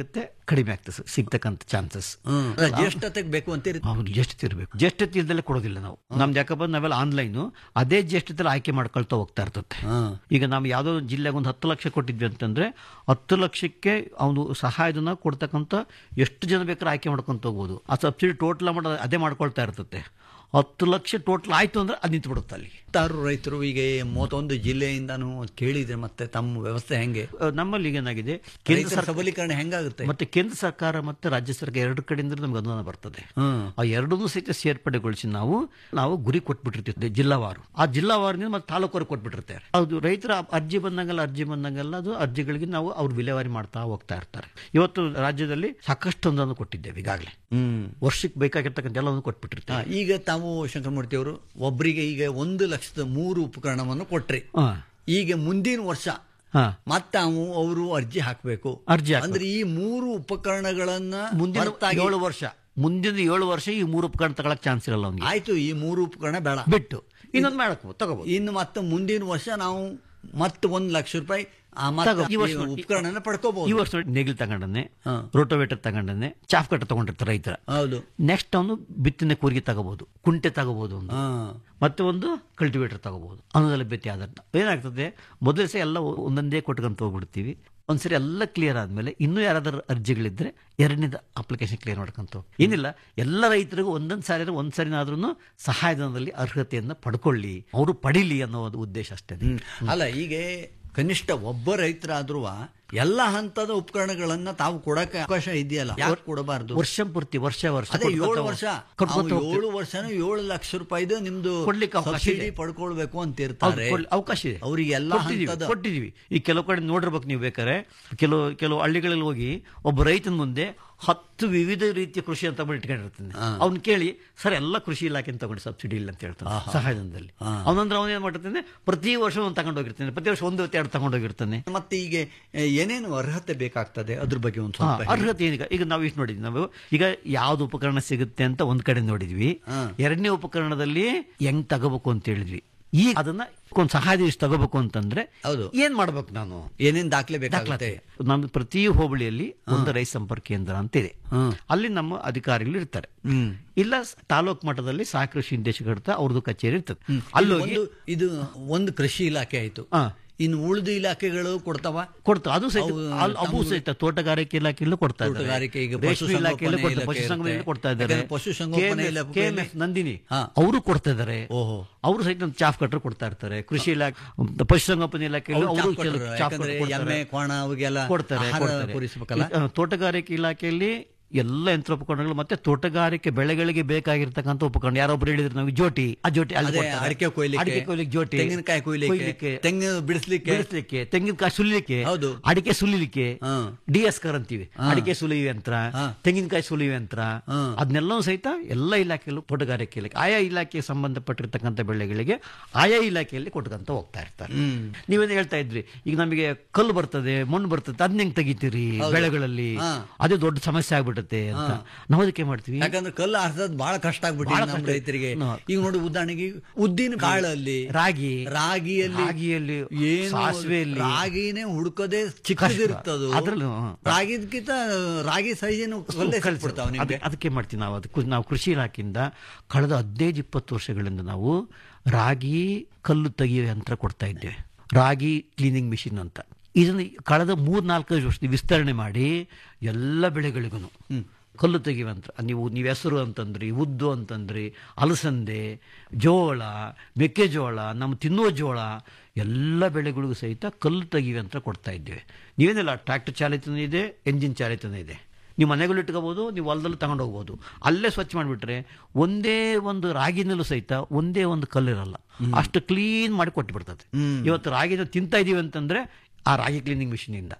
ಕಡಿಮೆ ಆಗ್ತದೆ ಸರ್, ಸಿಗ್ತಕ್ಕಂಥ ಚಾನ್ಸಸ್ ಹ್ಮ್ ಜ್ಯೇಷ್ಠತೆಗೆ ಬೇಕು ಅಂತ ಇರುತ್ತೆ. ಅವ್ರು ಜ್ಯೇಷ್ಠತೆ ಇರಬೇಕು ಜ್ಯೇಷ್ಠತೆ ಇಲ್ದಲೆ ಕೊಡೋದಿಲ್ಲ ನಾವು ನಮ್ದು ಯಾಕಪ್ಪ ನಾವೆಲ್ಲ ಆನ್ಲೈನ್ ಅದೇ ಜ್ಯೇಷ್ಠತೆಲ್ಲ ಆಯ್ಕೆ ಮಾಡ್ಕೊಳ್ತಾ ಹೋಗ್ತಾ ಇರ್ತದೆ ಈಗ ನಾವು ಯಾವುದೋ ಒಂದು ಜಿಲ್ಲೆಗೆ ಒಂದು ಹತ್ತು ಲಕ್ಷ ಕೊಟ್ಟಿದ್ವಿ ಅಂತಂದ್ರೆ ಹತ್ತು ಲಕ್ಷಕ್ಕೆ ಅವನು ಸಹಾಯಧನ ಕೊಡ್ತಕ್ಕಂಥ ಎಷ್ಟು ಜನ ಬೇಕಾದ್ರೆ ಆಯ್ಕೆ ಮಾಡ್ಕೊಂತ ಹೋಗ್ಬೋದು ಆ ಸಬ್ಸಿಡಿ ಟೋಟಲ್ ಅಮೌಂಟ್ ಅದೇ ಮಾಡ್ಕೊಳ್ತಾ ಇರ್ತದೆ ಹತ್ತು ಲಕ್ಷ ಟೋಟಲ್ ಆಯ್ತು ಅಂದ್ರೆ ಅದು ನಿಂತು ಬಿಡುತ್ತೆ ಅಲ್ಲಿ ಹತ್ತಾರು ರೈತರು ಈಗ ಮೂವತ್ತೊಂದು ಜಿಲ್ಲೆಯಿಂದಾನು ಕೇಳಿದ್ರೆ ಮತ್ತೆ ತಮ್ಮ ವ್ಯವಸ್ಥೆ ಹೆಂಗೆ ಅಹ್, ನಮ್ಮಲ್ಲಿ ಈಗೇನಾಗಿದೆ ಕೇಂದ್ರ ರೈತರ ಸರ್ಕಾರ ಸಬಲೀಕರಣ ಹೆಂಗಾಗುತ್ತೆ ಮತ್ತೆ ಕೇಂದ್ರ ಸರ್ಕಾರ ಮತ್ತೆ ರಾಜ್ಯ ಸರ್ಕಾರ ಎರಡು ಕಡೆಯಿಂದ ನಮ್ಗೆ ಅನುದಾನ ಬರ್ತದೆ ಆ ಎರಡನ್ನೂ ಸಹಿತ ಸೇರ್ಪಡೆಗೊಳಿಸಿ ನಾವು ನಾವು ಗುರಿ ಕೊಟ್ಬಿಟ್ಟಿರ್ತೀವಿ ಜಿಲ್ಲಾವಾರು ಆ ಜಿಲ್ಲಾವಾರಿನಿಂದ ಮತ್ತೆ ತಾಲೂಕವ್ರಿಗೆ ಕೊಟ್ಬಿಟ್ಟಿರ್ತಾರೆ ಅದು ರೈತರ ಅರ್ಜಿ ಬಂದಂಗೆಲ್ಲ ಅರ್ಜಿ ಬಂದಂಗೆಲ್ಲ ಅದು ಅರ್ಜಿಗಳಿಗೆ ನಾವು ಅವ್ರು ವಿಲೇವಾರಿ ಮಾಡ್ತಾ ಹೋಗ್ತಾ ಇರ್ತಾರೆ ಇವತ್ತು ರಾಜ್ಯದಲ್ಲಿ ಸಾಕಷ್ಟು ಅನುದಾನ ಕೊಟ್ಟಿದ್ದೇವೆ ಈಗಾಗಲೇ ವರ್ಷಕ್ಕೆ ಬೇಕಾಗಿರ್ತಕ್ಕಂಥ ಎಲ್ಲವನ್ನು ಕೊಟ್ಬಿಟ್ಟಿರ್ತೀವಿ ಹಾ, ಈಗ ತಾವು ಶಂಕರಮೂರ್ತಿ ಅವರು ಒಬ್ಬರಿಗೆ ಈಗ ಒಂದು ಲಕ್ಷದ ಮೂರು ಉಪಕರಣವನ್ನು ಕೊಟ್ರಿ ಹಾ. ಈಗ ಮುಂದಿನ ವರ್ಷ ಹಾ. ಮತ್ತೆ ಅವು ಅವರು ಅರ್ಜಿ ಹಾಕಬೇಕು ಅರ್ಜಿ ಹಾಕ್ಬೇಕು. ಅಂದ್ರೆ ಈ ಮೂರು ಉಪಕರಣಗಳನ್ನ ಮುಂದಿನ ಹೊರತಾಗಿ- ಏಳು ವರ್ಷ ಮುಂದಿನ ಏಳು ವರ್ಷ ಈ ಮೂರು ಉಪಕರಣ ತಗೊಳಕ್ ಚಾನ್ಸ್ ಇರಲ್ಲ ಅವ್ನಿಗೆ ಆಯ್ತು ಈ ಮೂರು ಉಪಕರಣ ಬೇಡ ಬಿಟ್ಟು ಇನ್ನೊಂದು ಮಾಡಕ್ ತಗೋಬಹುದು ಇನ್ನು ಮತ್ತೆ ಮುಂದಿನ ವರ್ಷ ನಾವು ಮತ್ತೆ ಒಂದ್ ಲಕ್ಷ ರೂಪಾಯಿ ಆ ಮತ್ತೆ ತಗೋ. ಈ ವರ್ಷ ಈ ನೋಡಿ. ಉಪಕರಣನ ಈ ಪಡ್ಕೋಬಹುದು ವರ್ಷ ನೋಡಿ ನೇಗಿಲ್ ತಗೊಂಡನೆ ಹಾ. ರೋಟೋವೇಟರ್ ತಗೊಂಡನೆ ಚಾಫ್ ಕಟ್ಟ ತಗೊಂಡಿರ್ತಾರೆ ರೈತರ ಹೌದು ನೆಕ್ಸ್ಟ್ ಅವನು ಬಿತ್ತನೆ ಕೂರಿಗೆ ತಗೋಬಹುದು ಕುಂಟೆ ತಗೋಬಹುದು ಒಂದು ಹಾ ಮತ್ತೆ ಒಂದು ಕಲ್ಟಿವೇಟರ್ ತಗೋಬಹುದು ಅನ್ನೋದೆಲ್ಲ ಭೇಟಿ ಆದಂತ ಏನಾಗ್ತದೆ ಮೊದಲೇ ಸಹ ಎಲ್ಲ ಒಂದೊಂದೇ ಕೊಟ್ಕೊಂತ ಹೋಗ್ಬಿಡ್ತೀವಿ ಒಂದ್ಸರಿ ಎಲ್ಲ ಕ್ಲಿಯರ್ ಆದ್ಮೇಲೆ ಇನ್ನೂ ಯಾರಾದ್ರೂ ಅರ್ಜಿಗಳಿದ್ರೆ ಎರಡನೇದ ಅಪ್ಲಿಕೇಶನ್ ಕ್ಲಿಯರ್ ಮಾಡ್ಕೊಂತ ಹೋಗಿ. ಏನಿಲ್ಲ ಎಲ್ಲ ರೈತರಿಗೂ ಒಂದೊಂದು ಸಾರಿ ಒಂದ್ ಸರಿನಾದ್ರೂ ಸಹಾಯಧನದಲ್ಲಿ ಅರ್ಹತೆಯನ್ನ ಪಡ್ಕೊಳ್ಳಿ ಅವರು ಪಡಿಲಿ ಅನ್ನೋ ಒಂದು ಉದ್ದೇಶ ಅಷ್ಟೇ ಹ್ಮ್. ಅಲ್ಲ ಈಗ ಕನಿಷ್ಠ ಒಬ್ಬ ರೈತರಾದ್ರೂ ಎಲ್ಲ ಹಂತದ ಉಪಕರಣಗಳನ್ನ ತಾವು ಕೊಡಕ್ಕೆ ಅವಕಾಶ ಇದೆಯಲ್ಲ ಯಾಕೆ ಕೊಡಬಾರ್ದು ವರ್ಷ ಪೂರ್ತಿ ವರ್ಷ ವರ್ಷ ಅದೇ ಕೊಟ್ಕೊತ ಏಳು ಹೋಗ್- ವರ್ಷ ಕೊಟ್ಕೊತ ಅವ್ನು ಹೋಗ್ತೀವಿ. ಏಳು ವರ್ಷನೂ ಏಳು ಲಕ್ಷ ರೂಪಾಯಿದು ನಿಮ್ದು ಕೊಡ್ಲಿಕ್ಕೆ ಅವಕಾಶ ಸಬ್ಸಿಡಿ ಇದೆ. ಪಡ್ಕೊಳ್ಬೇಕು ಅಂತ ಹೌದು, ಇರ್ತಾರೆ ಕೊಡ್ಲಿ- ಅವಕಾಶ ಇದೆ ಅವ್ರಿಗೆ ಎಲ್ಲ ಕೊಟ್ಟಿದೀವಿ, ಹಂತದ ಕೊಟ್ಟಿದೀವಿ ಈ ಕೆಲವು ಕಡೆ ನೋಡಿರ್ಬೇಕು ನೀವು ಬೇಕಾದ್ರೆ ಕೆಲವು ಕೆಲವು ಹಳ್ಳಿಗಳಲ್ಲಿ ಹೋಗಿ ಒಬ್ಬ ರೈತನ ಮುಂದೆ ಹತ್ತು ವಿವಿಧ ರೀತಿಯ ಕೃಷಿ ಅಂತ ಬಂದು ಇಟ್ಕೊಂಡಿರ್ತಾನೆ ಅವ್ನು ಕೇಳಿ ಸರ್ ಎಲ್ಲ ಕೃಷಿ ಇಲಾಖೆ ತಗೊಂಡು ಸಬ್ಸಿಡಿ ಇಲ್ಲ ಅಂತ ಹೇಳ್ತಾನೆ ಸಹಾಯಧನದಲ್ಲಿ ಅವನಂದ್ರೆ ಅವನೇನ್ ಮಾಡಿರ್ತಾನೆ ಪ್ರತಿ ವರ್ಷ ಒಂದು ತಗೊಂಡು ಹೋಗಿರ್ತಾನೆ ಪ್ರತಿ ವರ್ಷ ಒಂದು ಎರಡು ತಗೊಂಡು ಹೋಗಿರ್ತಾನೆ ಮತ್ತೆ ಈಗ ಏ, ಏನೇನು ಅರ್ಹತೆ ಬೇಕಾಗ್ತದೆ ಅದ್ರ ಬಗ್ಗೆ ಒಂದು ಹಾ, ಸ್ವಲ್ಪ ಹೇಳಿ. ಅರ್ಹತೆ ಏನೀಗ ಈಗ ನಾವು ಇಷ್ಟು ನೋಡಿದ್ವಿ ನಾವು ಈಗ ಯಾವ್ದು ಉಪಕರಣ ಸಿಗುತ್ತೆ ಅಂತ ಒಂದ್ ಕಡೆ ನೋಡಿದ್ವಿ ಎರಡನೇ ಉಪಕರಣದಲ್ಲಿ ಹೆಂಗ್ ತಗೋಬೇಕು ಅಂತ ಹೇಳಿದ್ವಿ ಈಗ ಅದನ್ನ ಒಂದು ಸಹಾಯ ಇಷ್ಟು ತಗೋಬೇಕು ಅಂತಂದ್ರೆ ಹೌದು. ಏನ್ ಮಾಡ್ಬೇಕು ನಾನು ಏನೇನ್ ದಾಖಲೆ ಬೇಕಾಗುತ್ತೆ ದಾಖಲಾತಿ ನಮ್ಮ ಪ್ರತಿ ಹೋಬಳಿಯಲ್ಲಿ ಒಂದು ರೈತ ಸಂಪರ್ಕ ಕೇಂದ್ರ ಅಂತ ಇದೆ ಅಲ್ಲಿ ನಮ್ಮ ಅಧಿಕಾರಿಗಳು ಇರ್ತಾರೆ ಇಲ್ಲ ಸ್- ತಾಲೂಕ್ ಮಟ್ಟದಲ್ಲಿ ಸಹ ಕೃಷಿ ನಿರ್ದೇಶಕರ ಅವ್ರದ್ದು ಕಚೇರಿ ಇರ್ತದೆ ಅಲ್ಲಿ ಹೋಗಿ ಒಂದು ಇದು ಒಂದು ಕೃಷಿ ಇಲಾಖೆ ಆಯ್ತು ಹಾ. ಇನ್ನು ಉಳಿದ ಇಲಾಖೆಗಳು ಕೊಡ್ತಾವ ಕೊಡ್ತಾ ಅದು ಸಹಿತ ಅವು ಅಲ್- ಅವು ಸಹಿತ ತೋಟಗಾರಿಕೆ ಇಲಾಖೆಯಲ್ಲೂ ಕೊಡ್ತಾ ಇದ್ದಾರೆ ತೋಟಗಾರಿಕೆ ಈಗ ರೇಷ್ಮೆ ಪಶುಸಂಗೋಪನೆ ಇಲಾಖೆಯಲ್ಲೂ ಕೊಡ್ತಾ ಇಲಾಖೆ ಪಶುಸಂಗೋಪನೆ ಇರುತ್ತೆ. ಕೊಡ್ತಾ ಇದ್ದಾರೆ ಯಾಕಂದ್ರೆ ಪಶುಸಂಗೋಪನೆ ಇಲಾಖೆಯಲ್ಲಿ- KMF ನಂದಿನಿ ಹಾ. ಅವರು ಕೊಡ್ತಾ ಇದ್ದಾರೆ ಓಹೋ. ಅವರು ಸಹಿತ ಚಾಫ್ ಕಟ್ಟರ್ ಕೊಡ್ತಾ ಇರ್ತಾರೆ ಕೃಷಿ ಇಲಾಖೆ ಪಶುಸಂಗೋಪನೆ ಇಲಾಖೆಯಲ್ಲಿ ಅವ್ರು ಅವರು ಚಾಪ್ ಕೊಟ್ರು. ಚಾಫ್ ಯಾಕಂದ್ರೆ ಕಟ್ಟರ್ ಕೊಡ್ತಾರೆ. ಎಮ್ಮೆ ಕೋಣ ಅವಿಗೆಲ್ಲ ಕೊಡ್ತಾರೆ ಆಹಾರ ಕೊಡ್ತಾರೆ. ಪೂರೈಸ್ಬೇಕಲ್ಲ? ಈ, ಆ, ತೋಟಗಾರಿಕೆ ಇಲಾಖೆಯಲ್ಲಿ ಎಲ್ಲ ಯಂತ್ರೋಪಕರಣಗಳು ಮತ್ತೆ ತೋಟಗಾರಿಕೆ ಬೆಳೆಗಳಿಗೆ ಬೇಕಾಗಿರ್ತಕ್ಕಂಥ ಉಪಕರಣ ಯಾರೊಬ್ರು ಹೇಳಿದ್ರು ನಾವು ಜೋಟಿ ಆ ಜೋಟಿ ಅಲ್ಲಿ ಅದೇ ಕೊಡ್ತಾರೆ. ಅಡಿಕೆ ಕೊಯ್ಲಿಕ್ಕೆ, ಅಡಿಕೆ ಕೊಯ್ಲಿಕ್ಕೆ ಜೋಟಿ ತೆಂಗಿನಕಾಯಿ ಕೊಯ್ಲಿಕ್ಕೆ, ತೆಂಗು ಬಿಡಿಸ್ಲಿಕ್ಕೆ. ಬಿಡಿಸ್ಲಿಕ್ಕೆ ತೆಂಗಿನಕಾಯಿ ಸುಲಿಲಿಕ್ಕೆ ಹೌದು. ಅಡಿಕೆ ಸುಲಿಲಿಕ್ಕೆ ಹಾ. ಡಿ ಎಸ್ ಕರ್ ಅಂತೀವಿ ಅಡಿಕೆ ಸುಲಿಯುವ ಯಂತ್ರ ಹಾ. ತೆಂಗಿನಕಾಯಿ ಸುಲಿಯುವ ಯಂತ್ರ ಹಾ. ಅದನ್ನೆಲ್ಲವೂ ಸಹಿತ ಎಲ್ಲ ಇಲಾಖೆಯಲ್ಲೂ ತೋಟಗಾರಿಕೆ ಇಲಾಖೆ ಆಯಾ ಇಲಾಖೆಗೆ ಸಂಬಂಧಪಟ್ಟಿರ್ತಕ್ಕಂಥ ಬೆಳೆಗಳಿಗೆ ಆಯಾ ಇಲಾಖೆಯಲ್ಲಿ ಕೊಟ್ಕೊಂತ ಹೋಗ್ತಾ ಇರ್ತಾರೆ ನೀವೇನು ಹೇಳ್ತಾ ಇದ್ರಿ ಈಗ ನಮಗೆ ಕಲ್ಲು ಬರ್ತದೆ ಮಣ್ಣು ಬರ್ತದೆ ಅದನ್ನ ಹೆಂಗ್ ತೆಗಿತೀರಿ ಬೆಳೆಗಳಲ್ಲಿ ಹಾ. ಅದೇ ದೊಡ್ಡ ಸಮಸ್ಯೆ ಆಗ್ಬಿಡುತ್ತೆ ಅಂತ ನಾವು ಅದಕ್ಕೆ ಮಾಡ್ತೀವಿ ಯಾಕಂದ್ರೆ ಕಲ್ಲು ಆರ್ಸೋದ್ ಬಹಳ ಕಷ್ಟ ಆಗ್ಬಿಟ್ಟಿದೆ ಬಹಳ ನಮ್ಮ ಕಷ್ಟ. ರೈತರಿಗೆ ಹಾ. ಈಗ ನೋಡಿ ಉದಾಹರಣೆಗೆ ಉದ್ದಿನ ಕಾಳಲ್ಲಿ ರಾಗಿ ರಾಗಿಯಲ್ಲಿ ರಾಗಿಯಲ್ಲಿ ಏನು ಸಾಸಿವೆಯಲ್ಲಿ ರಾಗಿನೇ ಹುಡುಕದೆ ಚಿಕ್ಕದಿರ್ತದು ಅದ್ರಲ್ಲೂ, ಹಾ. ರಾಗಿದ್ಕಿಂತ ರಾಗಿ ಸೈಜನ್ನು ಕಲ್ಲೇ ಕಳ್ಸಿ- ಸಿಕ್ಬಿಡ್ತಾವ ನಿಮ್ಗೆ ಅದಕ್ಕೆ- ಅದಕ್ಕೆ ಮಾಡ್ತೀವಿ ನಾವು ಅದಕ್ಕೆ ನಾವು ಕೃಷಿ ಇಲಾಖೆಯಿಂದ ಕಳೆದ ಹದಿನೈದು ಇಪ್ಪತ್ತು ವರ್ಷಗಳಿಂದ ನಾವು ರಾಗಿ ಕಲ್ಲು ತೆಗೆಯುವ ಯಂತ್ರ ಕೊಡ್ತಾ ಇದ್ದೇವೆ ರಾಗಿ ಕ್ಲೀನಿಂಗ್ ಮಿಷಿನ್ ಅಂತ ಇದನ್ನು ಕಳೆದ ಮೂರ್ ನಾಲ್ಕೈದು ವರ್ಷದ ವಿಸ್ತರಣೆ ಮಾಡಿ ಎಲ್ಲ ಬೆಳೆಗಳಿಗೂ ಕಲ್ಲು ತೆಗೆಯುವ ಯಂತ್ರ ನೀವು ನೀವು ಹೆಸರು ಅಂತಂದ್ರಿ ಉದ್ದು ಅಂತಂದ್ರಿ ಅಲಸಂದೆ ಜೋಳ ಮೆಕ್ಕೆಜೋಳ ನಮ್ಮ ತಿನ್ನುವ ಜೋಳ ಎಲ್ಲ ಬೆಳೆಗಳಿಗೂ ಸಹಿತ ಕಲ್ಲು ತೆಗೆಯುವ ಯಂತ್ರ ಕೊಡ್ತಾ ಇದ್ದೇವೆ ನೀವೇನಿಲ್ಲ ಟ್ರ್ಯಾಕ್ಟರ್ ಚಾಲಿತನೂ ಇದೆ ಎಂಜಿನ್ ಚಾಲಿತನೂ ಇದೆ ನೀವು ಮನೆಗಳು ಇಟ್ಕೋಬಹುದು ನೀವು ಹೊಲದಲ್ಲೂ ತಗೊಂಡು ಹೋಗ್ಬೋದು ಅಲ್ಲೇ ಸ್ವಚ್ಛ ಮಾಡಿಬಿಟ್ರೆ ಒಂದೇ ಒಂದು ರಾಗಿನಲ್ಲೂ ಸಹಿತ ಒಂದೇ ಒಂದು ಕಲ್ಲಿರಲ್ಲ ಅಷ್ಟು ಕ್ಲೀನ್ ಮಾಡಿ ಕೊಟ್ಟು ಬಿಡ್ತದೆ ಇವತ್ತು ರಾಗಿನ ತಿಂತಾ ಇದೀವಿ ಅಂತಂದ್ರೆ ಆ ರಾಗಿ ಕ್ಲೀನಿಂಗ್ ಮಿಷಿನ್ ಇಂದ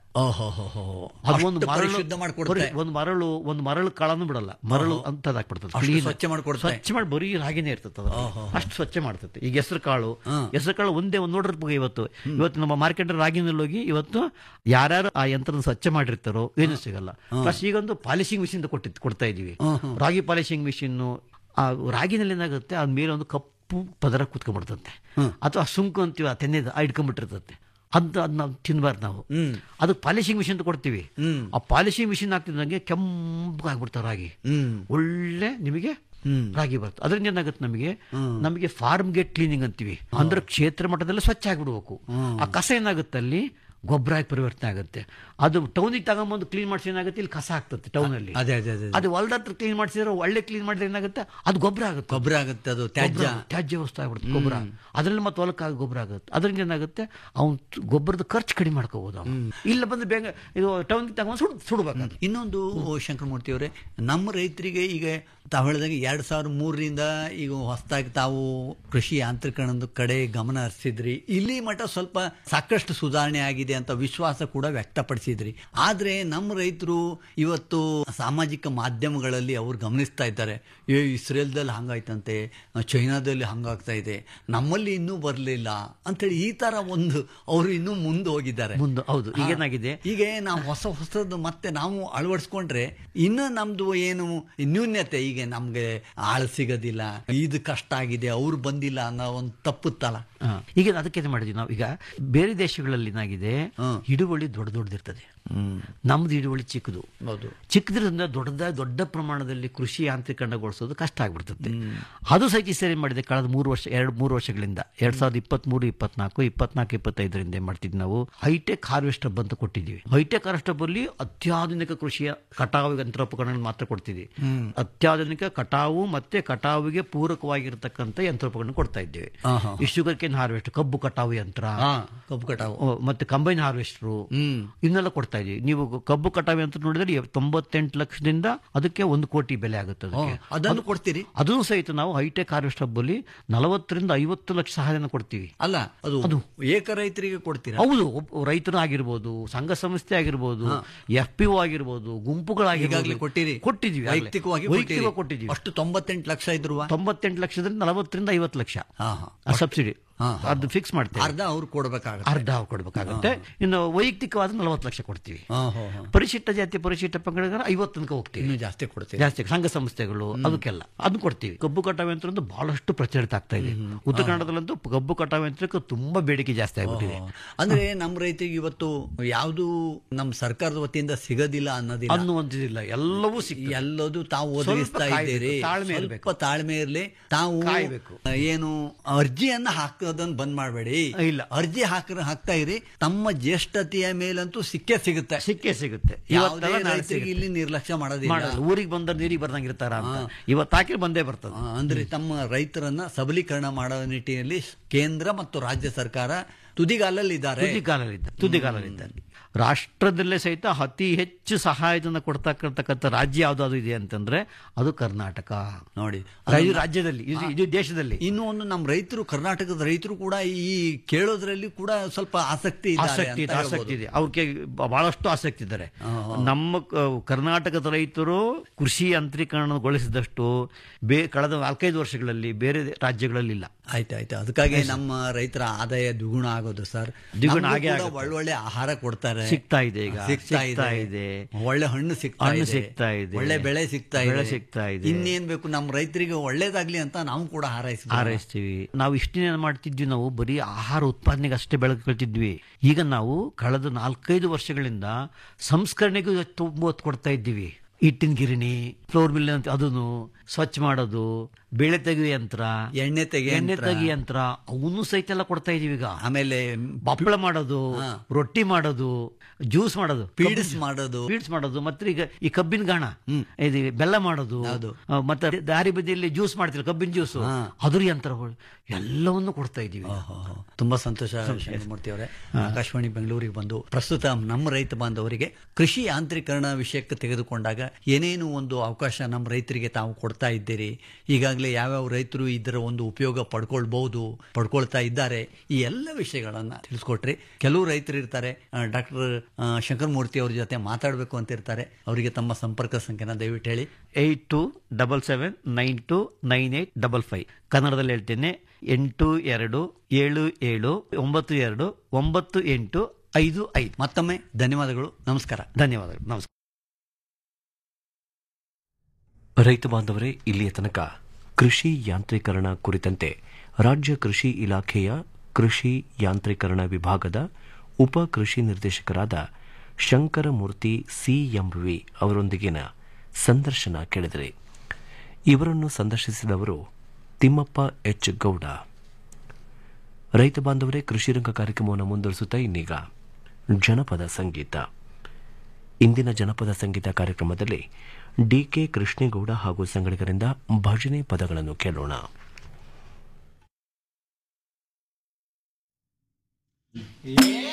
ಅದು ಒಂದು ಅಷ್ಟು ಮರಳು ಪರಿಶುದ್ಧ ಮಾಡ್ಕೊಡುತ್ತೆ. ಬರೀ ಒಂದು ಮರಳು ಒಂದು ಮರಳು ಕಾಳನ್ನು ಬಿಡಲ್ಲ ಮರಳು ಅಂತ ಹಾಕ್ಬಿಡ್ತದೆ ಅಷ್ಟು Clean. ಸ್ವಚ್ಛ ಮಾಡ್ಕೊಡುತ್ತೆ. ಸ್ವಚ್ಛ ಮಾಡಿ ಬರೀ ರಾಗಿನೇ ಇರ್ತದೆ ಅದು. ಅಷ್ಟು ಸ್ವಚ್ಛ ಮಾಡ್ತದೆ ಈಗ ಹೆಸರು ಕಾಳು ಹೆಸರು ಕಾಳು ಒಂದೇ ಒಂದು ನೋಡಿರ್ಬೇಕು ಇವತ್ತು ಇವತ್ತು ನಮ್ಮ ಮಾರ್ಕೆಟ್ ರಾಗಿನಲ್ಲಿ ಹೋಗಿ ಇವತ್ತು ಯಾರ್ಯಾರು ಆ ಯಂತ್ರದ ಸ್ವಚ್ಛ ಮಾಡಿರ್ತಾರೋ ಏನು ಸಿಗಲ್ಲ ಪ್ಲಸ್ ಈಗೊಂದು ಪಾಲಿಶಿಂಗ್ ಮಿಷಿನ್ ಕೊಟ್ಟಿತ್ತು ಕೊಡ್ತಾ ಇದೀವಿ ರಾಗಿ ಪಾಲಿಶಿಂಗ್ ಮಿಷಿನ್ ಆ ರಾಗಿನಲ್ಲಿ ಏನಾಗುತ್ತೆ ಅದ್ ಮೇಲೆ ಒಂದು ಕಪ್ಪು ಪದರ ಕೂತ್ಕೊಂಡ್ಬಿಡ್ತಂತೆ ಅಥವಾ ಸುಂಕು ಅಂತೀವಿ ಆ ತೆನ್ನೆದು ಆ ಇಟ್ಕೊಂಡ್ಬಿಟ್ಟಿರ್ತದೆ ಅಂತ ಅದ್ ನಾವು ತಿನ್ಬಾರ್ದು ನಾವು ಅದಕ್ಕೆ ಪಾಲಿಶಿಂಗ್ ಮಿಷಿನ್ ಅಂತ ಕೊಡ್ತೀವಿ ಆ ಪಾಲಿಶಿಂಗ್ ಮಿಷಿನ್ ಹಾಕ್ತಿದ್ದಂಗೆ ಕೆಂಪಾಗ್ಬಿಡ್ತಾವೆ ರಾಗಿ ಒಳ್ಳೆ ನಿಮಗೆ ರಾಗಿ ಬರುತ್ತೆ ಅದರಿಂದ ಏನಾಗುತ್ತೆ ನಮಗೆ ನಮಗೆ ಫಾರ್ಮ್ ಗೇಟ್ ಕ್ಲೀನಿಂಗ್ ಅಂತೀವಿ ಅಂದ್ರೆ ಕ್ಷೇತ್ರ ಮಟ್ಟದಲ್ಲಿ ಸ್ವಚ್ಛ ಆಗಿಬಿಡ್ಬೇಕು ಆ ಕಸ ಏನಾಗುತ್ತೆ ಅಲ್ಲಿ ಗೊಬ್ಬರ ಆಗಿ ಪರಿವರ್ತನೆ ಆಗುತ್ತೆ ಅದು ಟೌನಿಗೆ ತಗೊಂಬಂದು ಕ್ಲೀನ್ ಮಾಡಿಸಿ ಏನಾಗುತ್ತೆ ಇಲ್ಲಿ ಕಸ ಆಗ್ತದೆ ಟೌನ್ ಅಲ್ಲಿ ಅದೇ ಅದೇ ಅದೇ ಅದು ಹೊಲ್ದ ಹತ್ರ ಕ್ಲೀನ್ ಮಾಡಿಸಿದ್ರೆ ಒಳ್ಳೆ ಕ್ಲೀನ್ ಮಾಡಿದ್ರೆ ಏನಾಗುತ್ತೆ ಅದು ಗೊಬ್ಬರ ಆಗುತ್ತೆ ಗೊಬ್ಬರ ಆಗುತ್ತೆ ಅದು ತ್ಯಾಜ್ಯ ಗೊಬ್ರ, ತ್ಯಾಜ್ಯ ವಸ್ತು ಆಗ್ಬಿಡುತ್ತೆ ಗೊಬ್ಬರ ಅದ್ರಲ್ಲಿ ಮತ್ತೆ ಹೊಲಕ್ಕಾಗಿ ಗೊಬ್ಬರ ಆಗುತ್ತೆ ಅದರಿಂದ ಏನಾಗುತ್ತೆ ಅವ್ನು ಗೊಬ್ಬರದ ಖರ್ಚು ಕಡಿಮೆ ಮಾಡ್ಕೋಬಹುದು ಅವ್ನು ಇಲ್ಲ ಬಂದು ಬೇಗ ಇದು ಟೌನ್ ತಗೊಂಡು ಸುಡ್ ಸುಡ್ಬೇಕು ಇನ್ನೊಂದು ಶಂಕರಮೂರ್ತಿ ಅವರೇ ನಮ್ಮ ರೈತರಿಗೆ ಈಗ ತಾವು ಹೇಳಿದಾಗ ಎರಡ್ ಸಾವಿರದ ಮೂರರಿಂದ ಈಗ ಹೊಸದಾಗಿ ತಾವು ಕೃಷಿ ಯಾಂತ್ರೀಕರಣದ ಕಡೆ ಗಮನ ಹರಿಸಿದ್ರಿ ಇಲ್ಲಿ ಮಟ್ಟ ಸ್ವಲ್ಪ ಸಾಕಷ್ಟು ಸುಧಾರಣೆ ಆಗಿದೆ ಅಂತ ವಿಶ್ವಾಸ ಕೂಡ ವ್ಯಕ್ತಪಡಿಸಿದ್ರಿ ಆದ್ರೆ ನಮ್ಮ ರೈತರು ಇವತ್ತು ಸಾಮಾಜಿಕ ಮಾಧ್ಯಮಗಳಲ್ಲಿ ಅವ್ರು ಗಮನಿಸ್ತಾ ಇದ್ದಾರೆ ಏ ಇಸ್ರೇಲ್ದಲ್ಲಿ ಹಂಗಾಯ್ತಂತೆ ಚೈನಾದಲ್ಲಿ ಹಂಗಾಗ್ತಾ ಇದೆ ನಮ್ಮಲ್ಲಿ ಇನ್ನೂ ಬರಲಿಲ್ಲ ಅಂತೇಳಿ ಈ ತರ ಒಂದು ಅವರು ಇನ್ನೂ ಮುಂದೆ ಹೋಗಿದ್ದಾರೆ ಮುಂದೆ ಹೌದು ಈಗೇನಾಗಿದೆ ಈಗ ನಾವು ಹೊಸ ಹೊಸದು ಮತ್ತೆ ನಾವು ಅಳವಡಿಸ್ಕೊಂಡ್ರೆ ಇನ್ನು ನಮ್ದು ಏನು ನ್ಯೂನ್ಯತೆ ಈಗ ನಮ್ಗೆ ಆಳು ಸಿಗೋದಿಲ್ಲ ಇದು ಕಷ್ಟ ಆಗಿದೆ ಅವ್ರು ಬಂದಿಲ್ಲ ಅನ್ನೋ ಒಂದು ತಪ್ಪುತ್ತಲ್ಲ ಹಾ. ಈಗ ಅದಕ್ಕೆ ಏನ್ ಮಾಡಿದ್ವಿ ನಾವು ಈಗ ಬೇರೆ ದೇಶಗಳಲ್ಲಿ ಏನಾಗಿದೆ ಹಿಡುವಳಿ ದೊಡ್ಡ ದೊಡ್ಡದಿರ್ತದೆ ನಮ್ದು ಹಿಡುವಳಿ ಚಿಕ್ಕದು ಹೌದು ಚಿಕ್ಕದ್ರಿಂದ ದೊಡ್ಡದ ದೊಡ್ಡ ಪ್ರಮಾಣದಲ್ಲಿ ಕೃಷಿ ಯಾಂತ್ರೀಕರಣಗೊಳಿಸೋದು ಕಷ್ಟ ಆಗ್ಬಿಡ್ತದೆ ಅದು ಸಹಿತ ಈ ಸರಿ ಮಾಡಿದೆ ಕಳೆದ ಮೂರು ವರ್ಷ ಎರಡು ಮೂರು ವರ್ಷಗಳಿಂದ ಎರಡ್ ಸಾವಿರದ ಇಪ್ಪತ್ತ್ ಮೂರು ಇಪ್ಪತ್ನಾಲ್ಕು ಇಪ್ಪತ್ನಾಲ್ಕು ಇಪ್ಪತ್ತೈದರಿಂದ ಏನ್ ಮಾಡ್ತಿದ್ವಿ ನಾವು ಹೈಟೆಕ್ ಹಾರ್ವೆಸ್ಟರ್ ಬಂತ ಕೊಟ್ಟಿದ್ವಿ ಹೈಟೆಕ್ ಹಾರ್ವೆಸ್ಟರ್ ಅಲ್ಲಿ ಅತ್ಯಾಧುನಿಕ ಕೃಷಿಯ ಕಟಾವು ಯಂತ್ರೋಪಕರಣ ಮಾತ್ರ ಕೊಡ್ತಿದ್ವಿ ಅತ್ಯಾಧುನಿಕ ಕಟಾವು ಮತ್ತೆ ಕಟಾವಿಗೆ ಪೂರಕವಾಗಿರ್ತಕ್ಕಂಥ ಯಂತ್ರೋಪಕರಣ ಕೊಡ್ತಾ ಇದ್ದೇವೆ ಈ ಶುಗರ್ ಕೇನ್ ಹಾರ್ವೆಸ್ಟ್ ಕಬ್ಬು ಕಟಾವು ಯಂತ್ರ ಹಾ ಕಬ್ಬು ಕಟಾವು ಓ, ಮತ್ತೆ ಕಂಬೈನ್ ಹಾರ್ವೆಸ್ಟ್ರು ಇವನ್ನೆಲ್ಲ ಕೊಡ್ತಾ ಇದೀವಿ ನೀವು ಕಬ್ಬು ಕಟಾವಿ ಅಂತ ನೋಡಿದ್ರೆ ತೊಂಬತ್ತೆಂಟು ಲಕ್ಷದಿಂದ ಅದಕ್ಕೆ ಒಂದು ಕೋಟಿ ಬೆಲೆ ಆಗುತ್ತೆ ಅದಕ್ಕೆ ಅದನ್ನು ಕೊಡ್ತೀರಿ ಅದನ್ನು ಸಹಿತ ನಾವು ಹೈಟೆಕ್ ಹಾರ್ವೆಸ್ಟ್ ಹಬ್ಬಲ್ಲಿ ನಲವತ್ತರಿಂದ ಐವತ್ತು ಲಕ್ಷ ಸಹಾಯನ ಕೊಡ್ತೀವಿ ಅಲ್ಲ ಅದು ಏಕ ರೈತರಿಗೆ ಕೊಡ್ತೀರಾ ಹೌದು ಒಬ್ಬ ರೈತರು ಆಗಿರ್ಬೋದು ಸಂಘ ಸಂಸ್ಥೆ ಆಗಿರ್ಬೋದು ಎಫ್ ಪಿ ಒ ಆಗಿರ್ಬೋದು ಗುಂಪುಗಳಾಗಿರ್ಬೋದು ಈಗಾಗಲೇ ಕೊಟ್ಟಿರಿ ಕೊಟ್ಟಿದ್ವಿ ಆಗ್ಲೇ. ವೈಯಕ್ತಿಕವಾಗಿ ವೈಯಕ್ತಿಕವಾಗಿ ಕೊಟ್ಟಿದ್ವಿ ಅಷ್ಟು ತೊಂಬತ್ತೆಂಟು ಲಕ್ಷ ಇದ್ರು ತೊಂಬತ್ತೆಂಟು ಲಕ್ಷದಿಂದ ನಲವತ್ತರಿಂದ ಐವತ್ತು ಲಕ್ಷ ಹಾ ಹಾ ಸಬ್ಸಿಡಿ ಅದು ಫಿಕ್ಸ್ ಮಾಡ್ತೇವೆ ಅರ್ಧ ಅವ್ರು ಕೊಡ್ಬೇಕಾಗತ್ತೆ ಅರ್ಧ ಕೊಡ್ಬೇಕಾಗುತ್ತೆ ಇನ್ನು ವೈಯಕ್ತಿಕವಾದ ನಲವತ್ತು ಲಕ್ಷ ಕೊಡ್ತೀವಿ ಹಾ ಹಾ ಹಾ ಪರಿಶಿಷ್ಟ ಜಾತಿ ಪರಿಶಿಷ್ಟ ಪಂಗಡಗಳ ಐವತ್ತು ತನಕ ಹೋಗ್ತೀವಿ ಇನ್ನೂ ಜಾಸ್ತಿ ಕೊಡ್ತೀರಿ ಜಾಸ್ತಿ ಸಂಘ ಸಂಸ್ಥೆಗಳು ಅದಕ್ಕೆಲ್ಲ ಅದನ್ನ ಕೊಡ್ತೀವಿ ಕಬ್ಬು ಕಟಾವು ಯಂತ್ರ ಒಂದು ಬಹಳಷ್ಟು ಪ್ರಚಲಿತ ಆಗ್ತಾ ಇದೆ ಉತ್ತರ ಕನ್ನಡದಲ್ಲಂತೂ ಕಬ್ಬು ಕಟಾವು ಯಂತ್ರಕ್ಕೆ ತುಂಬಾ ಬೇಡಿಕೆ ಜಾಸ್ತಿ ಆಗ್ಬಿಟ್ಟಿದೆ ಅಂದ್ರೆ ನಮ್ಮ ರೈತರಿಗೆ ಇವತ್ತು ಯಾವುದು ನಮ್ಮ ಸರ್ಕಾರದ ವತಿಯಿಂದ ಸಿಗೋದಿಲ್ಲ ಅನ್ನೋದಿಲ್ಲ ಅನ್ನುವಂಥದ್ದಿಲ್ಲ ಎಲ್ಲವೂ ಸಿಕ್ಕ ಎಲ್ಲದು ತಾವು ಸ್ವಲ್ಪ ಒದಗಿಸ್ತಾ ಕಾಯ್ಬೇಕು, ಇದ್ದೀರಿ ತಾಳ್ಮೆ ಸ್ವಲ್ಪ ಇರ್ಬೇಕು. ತಾಳ್ಮೆ ಇರಲಿ ತಾವು ಕಾಯ್ಬೇಕು. ಏನು ಅರ್ಜಿಯನ್ನ ಹಾಕೋದನ್ನ ಬಂದ್ ಮಾಡಬೇಡಿ ಇಲ್ಲ. ಅರ್ಜಿ ಹಾಕ ಹಾಕ್ತಾ ಇರಿ ತಮ್ಮ ಜ್ಯೇಷ್ಠತೆಯ ಮೇಲಂತೂ ಸಿಕ್ಕೇ ಸಿಗುತ್ತೆ ಸಿಕ್ಕೇ ಸಿಗುತ್ತೆ ಯಾವುದೇ ಇವತ್ತೆಲ್ಲ ನಾಳೆ ರೈತರಿಗೆ ಸಿಗುತ್ತೆ. ಇಲ್ಲಿ ನಿರ್ಲಕ್ಷ್ಯ ಮಾಡೋದಿಲ್ಲ ಮಾಡಲ್ಲ ಊರಿಗೆ ಬಂದ ನೀರಿಗೆ ಬರ್ದಂಗೆ ಇರ್ತಾರ ಅಂತ ಇವತ್ತು ಹಾಕಿ ಬಂದೇ ಬರ್ತದೆ ಆ, ಅಂದ್ರೆ ತಮ್ಮ ರೈತರನ್ನ ಸಬಲೀಕರಣ ಮಾಡೋ ನಿಟ್ಟಿನಲ್ಲಿ ಕೇಂದ್ರ ಮತ್ತು ರಾಜ್ಯ ಸರ್ಕಾರ ತುದಿಗಾಲಲ್ಲಿ ಇದ್ದಾರೆ ತುದಿಗಾಲಲ್ಲಿದ್ದ ತುದಿಗಾಲಲ್ಲಿದ್ದಾರೆ ರಾಷ್ಟ್ರದಲ್ಲೇ ಸಹಿತ ಅತಿ ಹೆಚ್ಚು ಸಹಾಯಧನ ಕೊಡ್ತಕ್ಕಂಥ ರಾಜ್ಯ ಯಾವ್ದಾದ್ರು ಇದೆ ಅಂತಂದ್ರೆ ಅದು ಕರ್ನಾಟಕ ನೋಡಿ ಇದು ರಾಜ್ಯದಲ್ಲಿ ಇದು- ಇದು ದೇಶದಲ್ಲಿ ಇನ್ನು ಒಂದು ನಮ್ಮ ರೈತರು ಕರ್ನಾಟಕದ ರೈತರು ಕೂಡ ಈ ಕೇಳೋದ್ರಲ್ಲಿ ಕೂಡ ಸ್ವಲ್ಪ ಆಸಕ್ತಿ ಇದ್ದಾರೆ ಆಸಕ್ತಿ ಇದೆ ಅಂತ ಆಸಕ್ತಿ ಹೇಳ್ಬೋದು. ಇದೆ ಅವ್ರಿಗೆ ಬಹಳಷ್ಟು ಆಸಕ್ತಿ ಇದ್ದಾರೆ ನಮ್ಮ ಕ- ಕರ್ನಾಟಕದ ರೈತರು ಕೃಷಿ ಯಾಂತ್ರೀಕರಣಗೊಳಿಸಿದಷ್ಟು ಬೇ ಕಳೆದ ನಾಲ್ಕೈದು ವರ್ಷಗಳಲ್ಲಿ ಬೇರೆ ರಾಜ್ಯಗಳಲ್ಲಿ ಇಲ್ಲ ಆಯ್ತು ಆಯ್ತು ಅದಕ್ಕಾಗಿ ನಮ್ಮ ರೈತರ ಆದಾಯ ದ್ವಿಗುಣ ಆಗೋದು ಸರ್ ದ್ವಿಗುಣ ನಮ್ಗೂ ಆಗೇ ಕೂಡ ಆಗುತ್ತೆ. ಒಳ್ಳೊಳ್ಳೆ ಆಹಾರ ಕೊಡ್ತಾರೆ ಸಿಗ್ತಾ ಇದೆ ಈಗ ಸಿಗ್ತಾ ಸಿಗ್ತಾ ಇದೆ ಇದೆ ಒಳ್ಳೆ ಹಣ್ಣು ಸಿಗ್ತಾ ಹಣ್ಣು ಇದೆ ಸಿಗ್ತಾ ಇದೆ. ಒಳ್ಳೆ ಬೆಳೆ ಸಿಗ್ತಾ ಇದೆ ಬೆಳೆ ಸಿಗ್ತಾ ಇದೆ. ಇನ್ನೇನ್ ಬೇಕು ನಮ್ಮ ರೈತರಿಗೆ ಒಳ್ಳೇದಾಗ್ಲಿ ಅಂತ ನಾವು ಕೂಡ ಹಾರೈಸ್ತೀವಿ ಹಾರೈಸ್ತೀವಿ ನಾವು ಇಷ್ಟಿನ ಮಾಡ್ತಿದ್ವಿ ನಾವು ಬರೀ ಆಹಾರ ಉತ್ಪಾದನೆಗೆ ಅಷ್ಟೇ ಬೆಳಕು ಕೇಳ್ತಿದ್ವಿ ಈಗ ನಾವು ಕಳೆದ ನಾಲ್ಕೈದು ವರ್ಷಗಳಿಂದ ಸಂಸ್ಕರಣೆಗೂ ತುಂಬ ಒತ್ತು ಕೊಡ್ತಾ ಇದ್ದೀವಿ ಹಿಟ್ಟಿನ ಗಿರಣಿ ಫ್ಲೋರ್ ಮಿಲ್ ಅಂತ ಅದನ್ನು ಸ್ವಚ್ಛ ಮಾಡೋದು ಬೇಳೆ ತೆಗೆಯುವ ಯಂತ್ರ ಎಣ್ಣೆ ತೆಗೆ ಎಣ್ಣೆ ತೆಗಿ ಯಂತ್ರ ಅವನು ಸಹಿತ ಎಲ್ಲ ಕೊಡ್ತಾ ಇದೀವಿ ಈಗ ಆಮೇಲೆ ಬಪ್ಪಳ ಮಾಡೋದು ರೊಟ್ಟಿ ಮಾಡೋದು ಜ್ಯೂಸ್ ಮಾಡೋದು ಪೀಡ್ಸ್ ಮಾಡೋದು ಪೀಡ್ಸ್ ಮಾಡೋದು ಮತ್ತೆ ಈಗ ಈ ಕಬ್ಬಿನ ಗಾಣ ಇದು ಬೆಲ್ಲ ಮಾಡೋದು ಆ, ಮತ್ತೆ ದಾರಿ ಬದಿಯಲ್ಲಿ ಜ್ಯೂಸ್ ಮಾಡ್ತಿಲ್ಲ ಕಬ್ಬಿನ ಜ್ಯೂಸ್ ಅದ್ರ ಯಂತ್ರಗಳು ಎಲ್ಲವನ್ನು ಕೊಡ್ತಾ ಇದೀವಿ ಓಹೋ, ತುಂಬಾ ಸಂತೋಷ ಮೂರ್ತಿ ಅವರೇ ಆಕಾಶವಾಣಿ ಬೆಂಗಳೂರಿಗೆ ಬಂದು ಪ್ರಸ್ತುತ ನಮ್ಮ ರೈತ ಬಾಂಧವರಿಗೆ ಕೃಷಿ ಯಾಂತ್ರೀಕರಣ ವಿಷಯಕ್ಕೆ ತೆಗೆದುಕೊಂಡಾಗ ಏನೇನು ಒಂದು ಅವಕಾಶ ನಮ್ಮ ರೈತರಿಗೆ ತಾವು ಕೊಡ್ತಾ ಇದ್ದೀರಿ ಈಗಾಗಲೇ ಯಾವ್ಯಾವ ರೈತರು ಇದರ ಒಂದು ಉಪಯೋಗ ಪಡ್ಕೊಳ್ಬಹುದು ಪಡ್ಕೊಳ್ತಾ ಇದ್ದಾರೆ ಈ ಎಲ್ಲ ವಿಷಯಗಳನ್ನ ತಿಳಿಸ್ಕೊಟ್ರಿ ಕೆಲವು ರೈತರು ಇರ್ತಾರೆ ಡಾಕ್ಟರ್ ಶಂಕರ್ ಮೂರ್ತಿ ಅವ್ರ ಜೊತೆ ಮಾತಾಡಬೇಕು ಅಂತ ಇರ್ತಾರೆ ಅವರಿಗೆ ತಮ್ಮ ಸಂಪರ್ಕ ಸಂಖ್ಯೆನ ದಯವಿಟ್ಟು ಹೇಳಿ eight two double seven nine two nine eight double five ಕನ್ನಡದಲ್ಲಿ ಹೇಳ್ತೇನೆ ಎಂಟು ಎರಡು ಏಳು ಏಳು ಒಂಬತ್ತು ಎರಡು ಒಂಬತ್ತು ಎಂಟು ಐದು ಐದು ಮತ್ತೊಮ್ಮೆ ಧನ್ಯವಾದಗಳು ನಮಸ್ಕಾರ ಧನ್ಯವಾದಗಳು ನಮಸ್ಕಾರ ರೈತ ಬಾಂಧವರೇ ಇಲ್ಲಿಯ ತನಕ ಕೃಷಿ ಯಾಂತ್ರೀಕರಣ ಕುರಿತಂತೆ ರಾಜ್ಯ ಕೃಷಿ ಇಲಾಖೆಯ ಕೃಷಿ ಯಾಂತ್ರೀಕರಣ ವಿಭಾಗದ ಉಪ ಕೃಷಿ ನಿರ್ದೇಶಕರಾದ ಶಂಕರಮೂರ್ತಿ ಸಿಎಂವಿ ಅವರೊಂದಿಗಿನ ಸಂದರ್ಶನ ಕೇಳಿದರೆ ಇವರನ್ನು ಸಂದರ್ಶಿಸಿದವರು ತಿಮ್ಮಪ್ಪ ಎಚ್ ಗೌಡ ರೈತ ಬಾಂಧವರೇ ಕೃಷಿರಂಗ ಕಾರ್ಯಕ್ರಮವನ್ನು ಮುಂದುವರಿಸುತ್ತಾ ಇನ್ನೀಗ ಜನಪದ ಸಂಗೀತ ಇಂದಿನ ಜನಪದ ಸಂಗೀತ ಕಾರ್ಯಕ್ರಮದಲ್ಲಿ ಡಿಕೆ ಕೃಷ್ಣೇಗೌಡ ಹಾಗೂ ಸಂಗಡಿಗರಿಂದ ಭಜನೆ ಪದಗಳನ್ನು ಕೇಳೋಣ ಏ